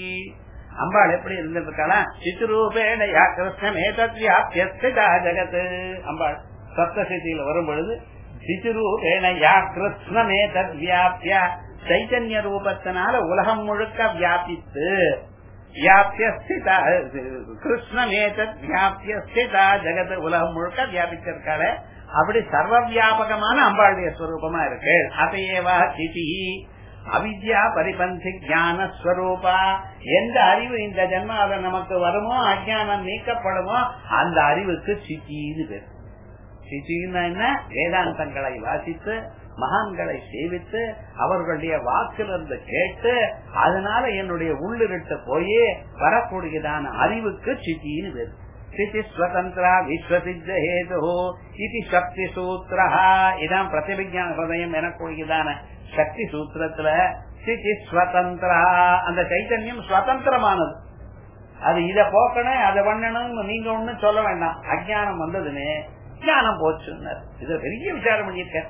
அம்பாள் எப்படி இருந்திருக்கலாம் சித்துரூபேணையா கிருஷ்ணமே தத்வியாபியஸ்திதா ஜகத் அம்பாள் சப்தசிதியில வரும் பொழுது சித்துரூபேணையா கிருஷ்ணமே தத்வியாபிய சைத்தன்ய ரூபத்தினால உலகம் முழுக்க வியாபித்து வியாபியஸ்திதா கிருஷ்ணமேதத் வியாபியஸ்திதா ஜெகத் உலகம் முழுக்க வியாபிச்சிருக்காள அப்படி சர்வ வியாபகமான அம்பாளுடைய ஸ்வரூபமா இருக்கு அதையேவா சிதி அவித்யா பரிபந்தி ஞான ஸ்வரூபா எந்த அறிவு இந்த ஜென்மாவில நமக்கு வருமோ அஜானம் நீக்கப்படுமோ அந்த அறிவுக்கு சித்தின்னு பேர் சித்தின்னா என்ன வேதாந்தங்களை வாசித்து மகான்களை சேவித்து அவர்களுடைய வாக்கிலிருந்து கேட்டு அதனால என்னுடைய உள்ளிருட்டு போய் வரக்கூடியதான அறிவுக்கு சித்தின்னு பேர் சித்தி ஸ்வதந்திரா விஸ்வசித்த ஹேது இது சக்தி சூத்திரா இதான் பிரதிபிஜான ஹதயம் எனக்கூடியதான சக்தி சூத்திரத்துல சித்தி ஸ்வதந்திரா அந்த சைத்தன்யம் சுதந்திரமானது அது இத போக்கணும் அதை பண்ணணும் நீங்க ஒண்ணு சொல்ல வேண்டாம் அஜானம் வந்ததுன்னு ஞானம் போச்சுன்னார் இது பெரிய விசாரம் பண்ணியிருக்கேன்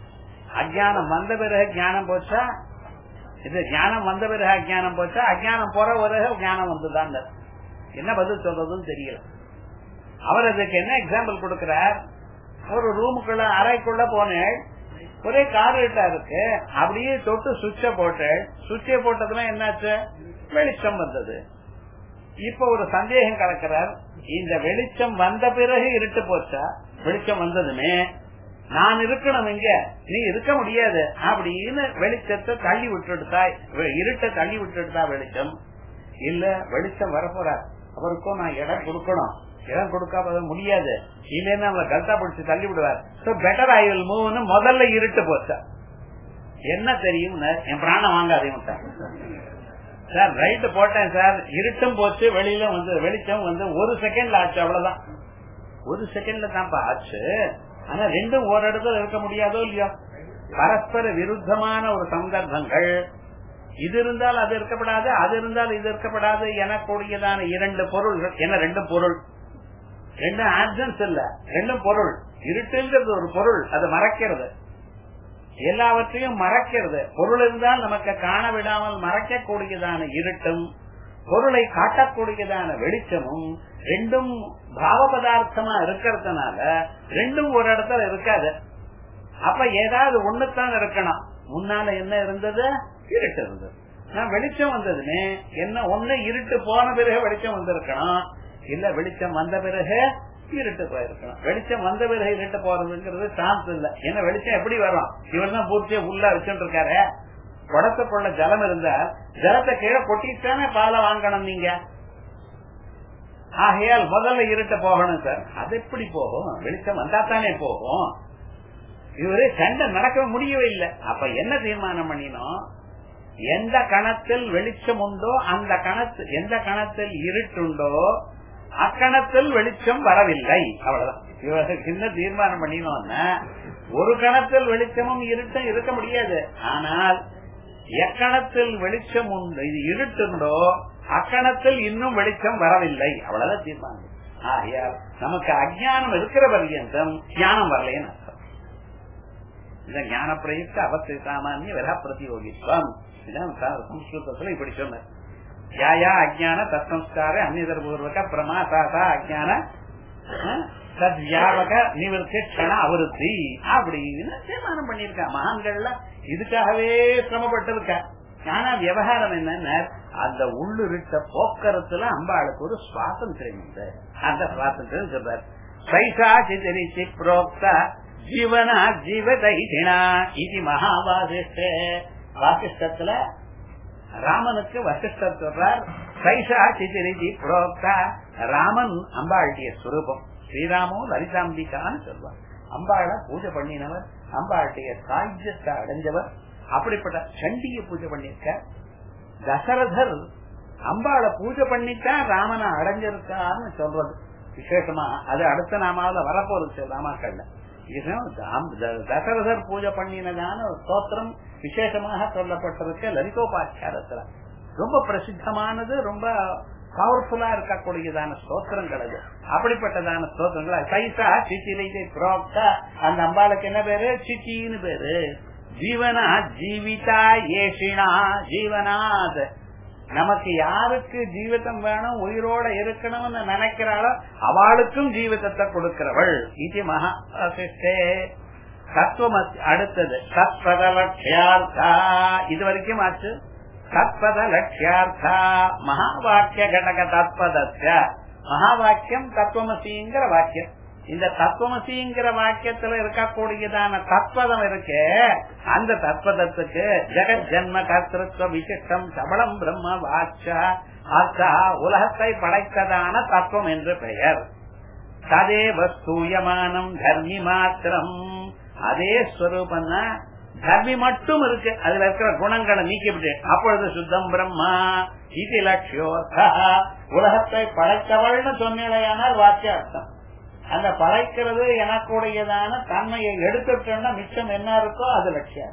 அஜானம் வந்த பிறகு ஞானம் போச்சா இது ஞானம் வந்த பிறகு அஜானம் போச்சா அஜானம் போற பிறகு ஞானம் வந்துதான் என்ன பதில் சொல்றதுன்னு தெரியல அவர் அதுக்கு என்ன எக்ஸாம்பிள் கொடுக்கிறார் ஒரு ரூமுக்குள்ள அறைக்குள்ள போனேன் ஒரே கார்ட்டா இருக்கு அப்படியே தொட்டு சுவிட்ச போட்டு சுவிட்சை போட்டதுல என்னாச்சு வெளிச்சம் வந்தது இப்ப ஒரு சந்தேகம் கலக்கிறார் இந்த வெளிச்சம் வந்த பிறகு இருட்டு போச்சா வெளிச்சம் வந்ததுமே நான் இருக்கணும் இங்க நீ இருக்க முடியாது அப்படின்னு வெளிச்சத்தை தள்ளி விட்டுடுதா இருட்ட தள்ளி விட்டுடுதா வெளிச்சம் இல்ல வெளிச்சம் வரப்போறார் அவருக்கும் நான் இடம் கொடுக்கணும் இடம் கொடுக்காம முடியாது இல்லைன்னா அவங்களை கல்தா பிடிச்சு தள்ளி விடுவார் சோ பெட்டர் ஐ வில் மூவ்னு முதல்ல இருட்டு போச்சா என்ன தெரியும் என் பிராணம் வாங்காதீங்க சார் ரைட்டு போட்டேன் சார் இருட்டும் போச்சு வெளியில வந்து வெளிச்சம் வந்து ஒரு செகண்ட்ல ஆச்சு அவ்வளவுதான் ஒரு செகண்ட்ல தான்ப்பா ஆச்சு ஆனா ரெண்டும் ஒரு இடத்துல இருக்க முடியாதோ இல்லையோ பரஸ்பர விருத்தமான ஒரு சந்தர்ப்பங்கள் இது இருந்தால் அது இருக்கப்படாது அது இருந்தால் இது இருக்கப்படாது எனக்கூடியதான இரண்டு பொருள்கள் என்ன ரெண்டு பொருள் ரெண்டும் ஆப்சன்ஸ் இல்ல ரெண்டும் பொருள் இருட்டுங்கிறது ஒரு பொருள் அது மறைக்கிறது எல்லாவற்றையும் மறைக்கிறது பொருள் இருந்தால் நமக்கு காண விடாமல் மறைக்கக்கூடியதான இருட்டும் பொருளை காட்டக்கூடியதான வெளிச்சமும் ரெண்டும் பாவ பதார்த்தமா இருக்கிறதுனால ரெண்டும் ஒரு இடத்துல இருக்காது அப்ப ஏதாவது ஒண்ணுத்தான் இருக்கணும் முன்னால என்ன இருந்தது இருட்டு இருந்தது நான் வெளிச்சம் வந்ததுன்னு என்ன ஒண்ணு இருட்டு போன பிறகு வெளிச்சம் வந்திருக்கணும் இல்ல வெளிச்சம் வந்த பிறகு இருட்டு போயிருக்கணும் வெளிச்சம் வந்த பிறகு இருட்டு போறதுங்கிறது சான்ஸ் இல்ல ஏன்னா வெளிச்சம் எப்படி வரும் இவர் தான் பூர்த்தியா உள்ள வச்சுட்டு இருக்காரு குடத்துக்குள்ள ஜலம் இருந்தா ஜலத்தை கீழே கொட்டித்தானே பாலை வாங்கணும் நீங்க ஆகையால் முதல்ல இருட்ட போகணும் சார் அது எப்படி போகும் வெளிச்சம் வந்தா தானே போகும் இவரு சண்டை நடக்க முடியவே இல்லை அப்ப என்ன தீர்மானம் பண்ணினோம் எந்த கணத்தில் வெளிச்சம் உண்டோ அந்த கணத்து எந்த கணத்தில் இருட்டுண்டோ அக்கணத்தில் வெளிச்சம் வரவில்லை அவ்வளவுதான் இவருக்கு என்ன தீர்மானம் பண்ணினோம்னா ஒரு கணத்தில் வெளிச்சமும் இருட்டும் இருக்க முடியாது ஆனால் எக்கணத்தில் வெளிச்சம் உண்டு இது இருட்டுண்டோ அக்கணத்தில் இன்னும் வெளிச்சம் வரவில்லை அவ்வளவுதான் தீர்மானம் ஆகையால் நமக்கு அஜானம் இருக்கிற பர்யந்தம் ஞானம் வரலைன்னு அர்த்தம் இந்த ஞான பிரயுக்த அவசிய சாமானிய விரா பிரதியோகித்வம் இதான் சம்ஸ்கிருதத்துல இப்படி சொன்ன யாயா அஜான தத்சம்ஸ்கார அந்நிதர்பூர்வக பிரமாசாசா அஜான சத்யாவக நிவர்த்தி கண அவருத்தி அப்படின்னு தீர்மானம் பண்ணிருக்கா மகான்கள்ல இதுக்காகவே சிரமப்பட்டிருக்கா ஆனா விவகாரம் என்னன்னா அந்த உள்ளுரிட்ட போக்கரத்துல அம்பாளுக்கு ஒரு சுவாதந்திரம் உண்டு அந்த சுவாதந்திரம் சொல்றாரு சைசா சிதரிச்சி புரோக்தா ஜீவனா ஜீவதைதினா இது மகாவாசிஷ்ட வாசிஷ்டத்துல ராமனுக்கு வசிஷ்டர் சொல்றார் சைசா சிதிரிஜி புரோக்தா ராமன் அம்பாளுடைய சுரூபம் ஸ்ரீராமோ லலிதாம்பிகான்னு சொல்வார் அம்பாளை பூஜை பண்ணினவர் அம்பாளுடைய சாயுஜத்தை அடைஞ்சவர் அப்படிப்பட்ட சண்டிய பூஜை பண்ணிருக்க தசரதர் அம்பாளை பூஜை பண்ணித்தான் ராமனை அடைஞ்சிருக்கான்னு சொல்றது விசேஷமா அது அடுத்த நாமாவில வரப்போறது ராமாக்கள்ல தசரதர் பூஜை பண்ணினதான ஒரு ஸ்தோத்திரம் விசேஷமாக சொல்லப்பட்டிருக்க லலிதோபாச்சாரத்துல ரொம்ப பிரசித்தமானது ரொம்ப பவர்ஃபுல்லா இருக்கக்கூடியதான ஸ்தோத்திரங்கள் அது அப்படிப்பட்டதான ஸ்தோத்திரங்கள் சைசா சிச்சிலை புரோக்தா அந்த அம்பாளுக்கு என்ன பேரு சிச்சின்னு பேரு ஜீவனா ஜீவிதா ஏஷினா ஜீவனாத் நமக்கு யாருக்கு ஜீவிதம் வேணும் உயிரோட இருக்கணும்னு நினைக்கிறாளோ அவளுக்கும் ஜீவிதத்தை கொடுக்கிறவள் இது மகா தத்துவம் அடுத்தது தத்பத லட்சியார்த்தா இது வரைக்கும் ஆச்சு தத்பத லட்சியார்த்தா மகா வாக்கிய கடக தத்பதத்ய மகா வாக்கியம் தத்துவமசிங்கிற வாக்கியம் இந்த தத்துவமசிங்கிற வாக்கியத்துல இருக்கக்கூடியதான தத்பதம் இருக்கு அந்த தத்பதத்துக்கு ஜெகத் ஜென்ம கர்த்திருவ விசிஷ்டம் சபலம் பிரம்ம வாட்சா அர்த்தா உலகத்தை படைத்ததான தத்துவம் என்று பெயர் ததேவ ஸ்தூயமானம் தர்மி மாத்திரம் அதே ஸ்வரூபம் தர்மி மட்டும் இருக்கு அதுல இருக்கிற குணங்களை நீக்கிவிட்டு அப்பொழுது சுத்தம் பிரம்மா இது லட்சியோர்த்தா உலகத்தை படைத்தவள்னு சொன்னேனால் வாக்கிய அர்த்தம் அந்த படைக்கிறது எனக்குடையதான தன்மையை எடுத்துட்டோம்னா மிச்சம் என்ன இருக்கோ அது லட்சியம்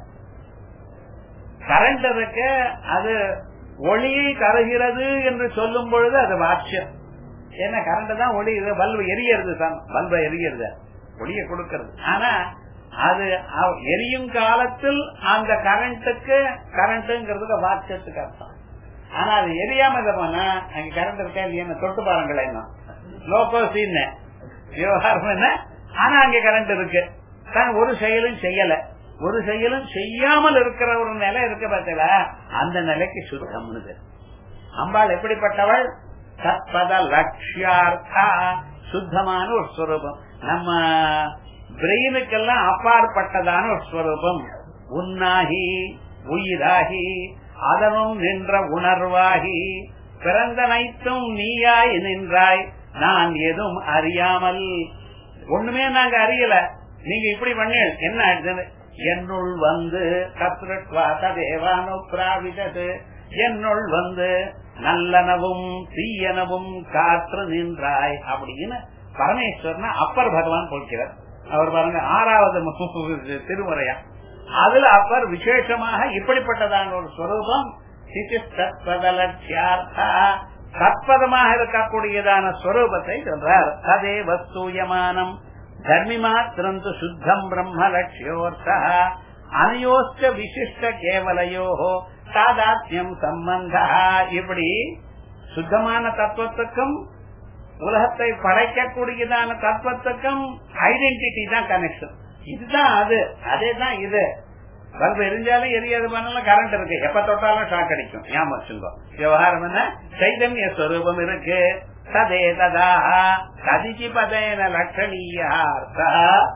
கரண்ட் இருக்கு அது ஒளியை தருகிறது என்று சொல்லும் பொழுது அது வாட்சியம் ஏன்னா கரண்ட் தான் ஒளி பல்பு எரியறது தான் பல்பை எரியறது ஒளியை கொடுக்கிறது ஆனா அது எரியும் காலத்தில் அந்த கரண்ட்டுக்கு கரண்ட்ங்கிறதுக்கு வாட்சியத்துக்கு அர்த்தம் ஆனா அது எரியாம போனா அங்க கரண்ட் இருக்கா இல்லையா தொட்டு பாருங்களேன் லோகோ சீன் விவகாரம் என்ன ஆனா அங்க கரண்ட் இருக்கு ஒரு செயலும் செய்யல ஒரு செயலும் செய்யாமல் இருக்கிற ஒரு நிலை இருக்கு பார்த்தல அந்த நிலைக்கு சுத்தம்னு அம்பாள் எப்படிப்பட்டவள் தத்பத லட்சியார்த்தா சுத்தமான ஒரு ஸ்வரூபம் நம்ம பிரெயினுக்கெல்லாம் அப்பாற்பட்டதான ஒரு ஸ்வரூபம் உன்னாகி உயிராகி அதனும் நின்ற உணர்வாகி பிறந்தனைத்தும் நீயாய் நின்றாய் நான் எதுவும் அறியாமல் ஒண்ணுமே நாங்க அறியல நீங்க இப்படி பண்ண என்ன ஆயிடுச்சு என்னுள் வந்து கத்ருட்வாதேவானு பிராவிதது என்னுள் வந்து நல்லனவும் தீயனவும் காற்று நின்றாய் அப்படின்னு பரமேஸ்வரன் அப்பர் பகவான் போக்கிறார் அவர் பாருங்க ஆறாவது திருமுறையா அதுல அப்பர் விசேஷமாக இப்படிப்பட்டதான ஒரு ஸ்வரூபம் சிசிஷ்டத்வதலட்சியார்த்தா தத்பதமாக இருக்கக்கூடியதான ஸ்வரூபத்தை சொல்றார் அதே வஸ்தூயமானம் தர்மி மாத்திரம் து சுத்தம் பிரம்ம லட்சியோர்த்தா அனையோச்ச விசிஷ்ட கேவலையோ சாதாத்யம் சம்பந்த இப்படி சுத்தமான தத்துவத்துக்கும் உலகத்தை படைக்கக்கூடியதான தத்துவத்துக்கும் ஐடென்டிட்டி தான் கனெக்ஷன் இதுதான் அது அதே தான் இது பல்பு எரிஞ்சாலும் எரியாது பண்ணாலும் கரண்ட் இருக்கு எப்ப தொட்டாலும் ஷாக் அடிக்கும் ஞாபகம் வச்சுக்கோ விவகாரம் என்ன சைதன்ய ஸ்வரூபம் இருக்கு ததே ததா கதிச்சி பதேன லட்சணீயார்த்தா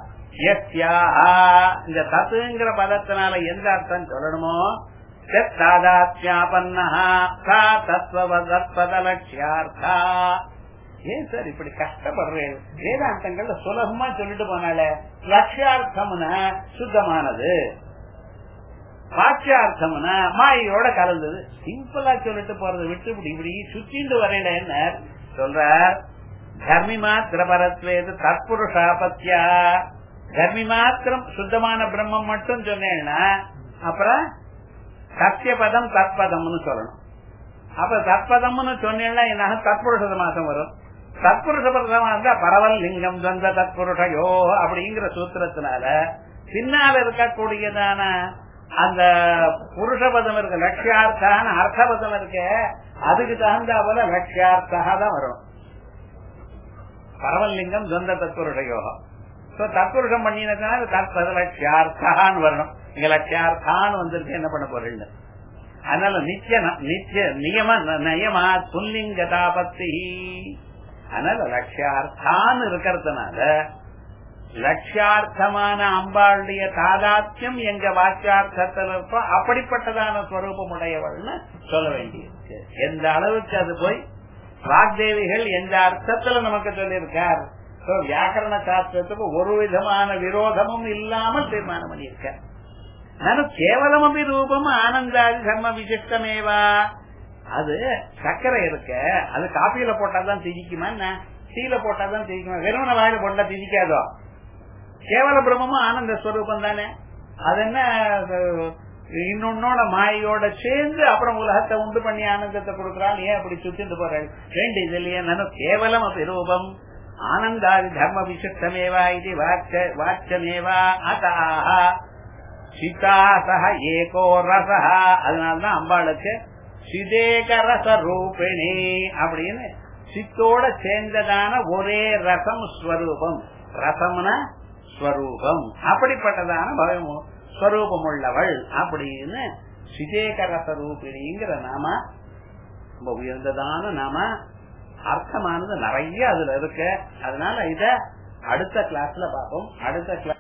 இந்த தத்துங்கிற பதத்தினால எந்த அர்த்தம் சொல்லணுமோ தத்துவதலட்சியார்த்தா ஏன் சார் இப்படி கஷ்டப்படுறேன் வேதாந்தங்கள்ல சுலபமா சொல்லிட்டு போனால லட்சியார்த்தம்னா சுத்தமானது வாட்சியார்த்தம்னா மாயோட கலந்தது சிம்பிளா சொல்லிட்டு போறதை விட்டு இப்படி இப்படி சுத்திண்டு வரையில என்ன சொல்றார் தர்மி மாத்திர பரத்வேது தற்புருஷாபத்தியா தர்மி மாத்திரம் சுத்தமான பிரம்மம் மட்டும் சொன்னேன்னா அப்புறம் சத்தியபதம் தற்பதம்னு சொல்லணும் அப்ப தற்பதம்னு சொன்னேன்னா என்ன தற்புருஷ மாசம் வரும் தற்புருஷ பதமா இருந்தா பரவல் லிங்கம் துவந்த தற்புருஷயோ அப்படிங்கிற சூத்திரத்தினால பின்னால இருக்கக்கூடியதான அந்த புருஷபதம் இருக்கு லட்சியார்த்தான அர்த்தபதம் இருக்கு அதுக்கு தகுந்த போல லட்சியார்த்தா தான் வரும் பரவல்லிங்கம் துவந்த தற்புருஷயோகம் தற்புருஷம் பண்ணினதுனால தற்பத லட்சியார்த்தான்னு வரணும் இங்க லட்சியார்த்தான்னு வந்திருக்கு என்ன பண்ண போறீங்க அதனால நித்திய நித்திய நியம நயமா புல்லிங்கதாபத்தி அதனால லட்சியார்த்தான்னு இருக்கிறதுனால லட்சியார்த்தமான அம்பாளுடைய தாதாத்தியம் எங்க வாக்கியார்த்தத்தில் இருப்போம் அப்படிப்பட்டதான ஸ்வரூபம் உடையவள்னு சொல்ல வேண்டியிருக்கு எந்த அளவுக்கு அது போய் வாக்தேவிகள் எந்த அர்த்தத்துல நமக்கு சொல்லியிருக்கார் வியாக்கரண சாஸ்திரத்துக்கு ஒரு விதமான விரோதமும் இல்லாமல் தீர்மானம் பண்ணியிருக்கார் நானும் கேவலமபி ரூபம் ஆனந்தாதி தர்ம விசிஷ்டமேவா அது சர்க்கரை இருக்க அது காப்பியில போட்டாதான் திதிக்குமா என்ன டீல போட்டாதான் திதிக்குமா வெறுமன வாயில போட்டா திதிக்காதோ கேவல பிரம்மமும் ஆனந்த ஸ்வரூபம் தானே அது என்ன இன்னொன்னோட மாயோட சேர்ந்து அப்புறம் உலகத்தை உண்டு பண்ணி ஆனந்தத்தை கொடுக்கறான் ஏன் அப்படி சுத்திட்டு போறாள் ரெண்டு இது இல்லையா நானும் கேவலம் அப்படி ரூபம் ஆனந்தாதி தர்ம விசிஷ்டமேவா இது வாச்சமேவா அதாக சிதாசக ஏகோ ரசா அதனாலதான் அம்பாளுக்கு சிதேக ரச ரூபிணி அப்படின்னு சித்தோட சேர்ந்ததான ஒரே ரசம் ஸ்வரூபம் ரசம்னா ஸ்வரூபம் அப்படிப்பட்டதான பயம் ஸ்வரூபம் உள்ளவள் அப்படின்னு சிதேக ரச ரூபிணிங்கிற நாம ரொம்ப உயர்ந்ததான நாம அர்த்தமானது நிறைய அதுல இருக்கு அதனால இத அடுத்த கிளாஸ்ல பார்ப்போம் அடுத்த கிளாஸ்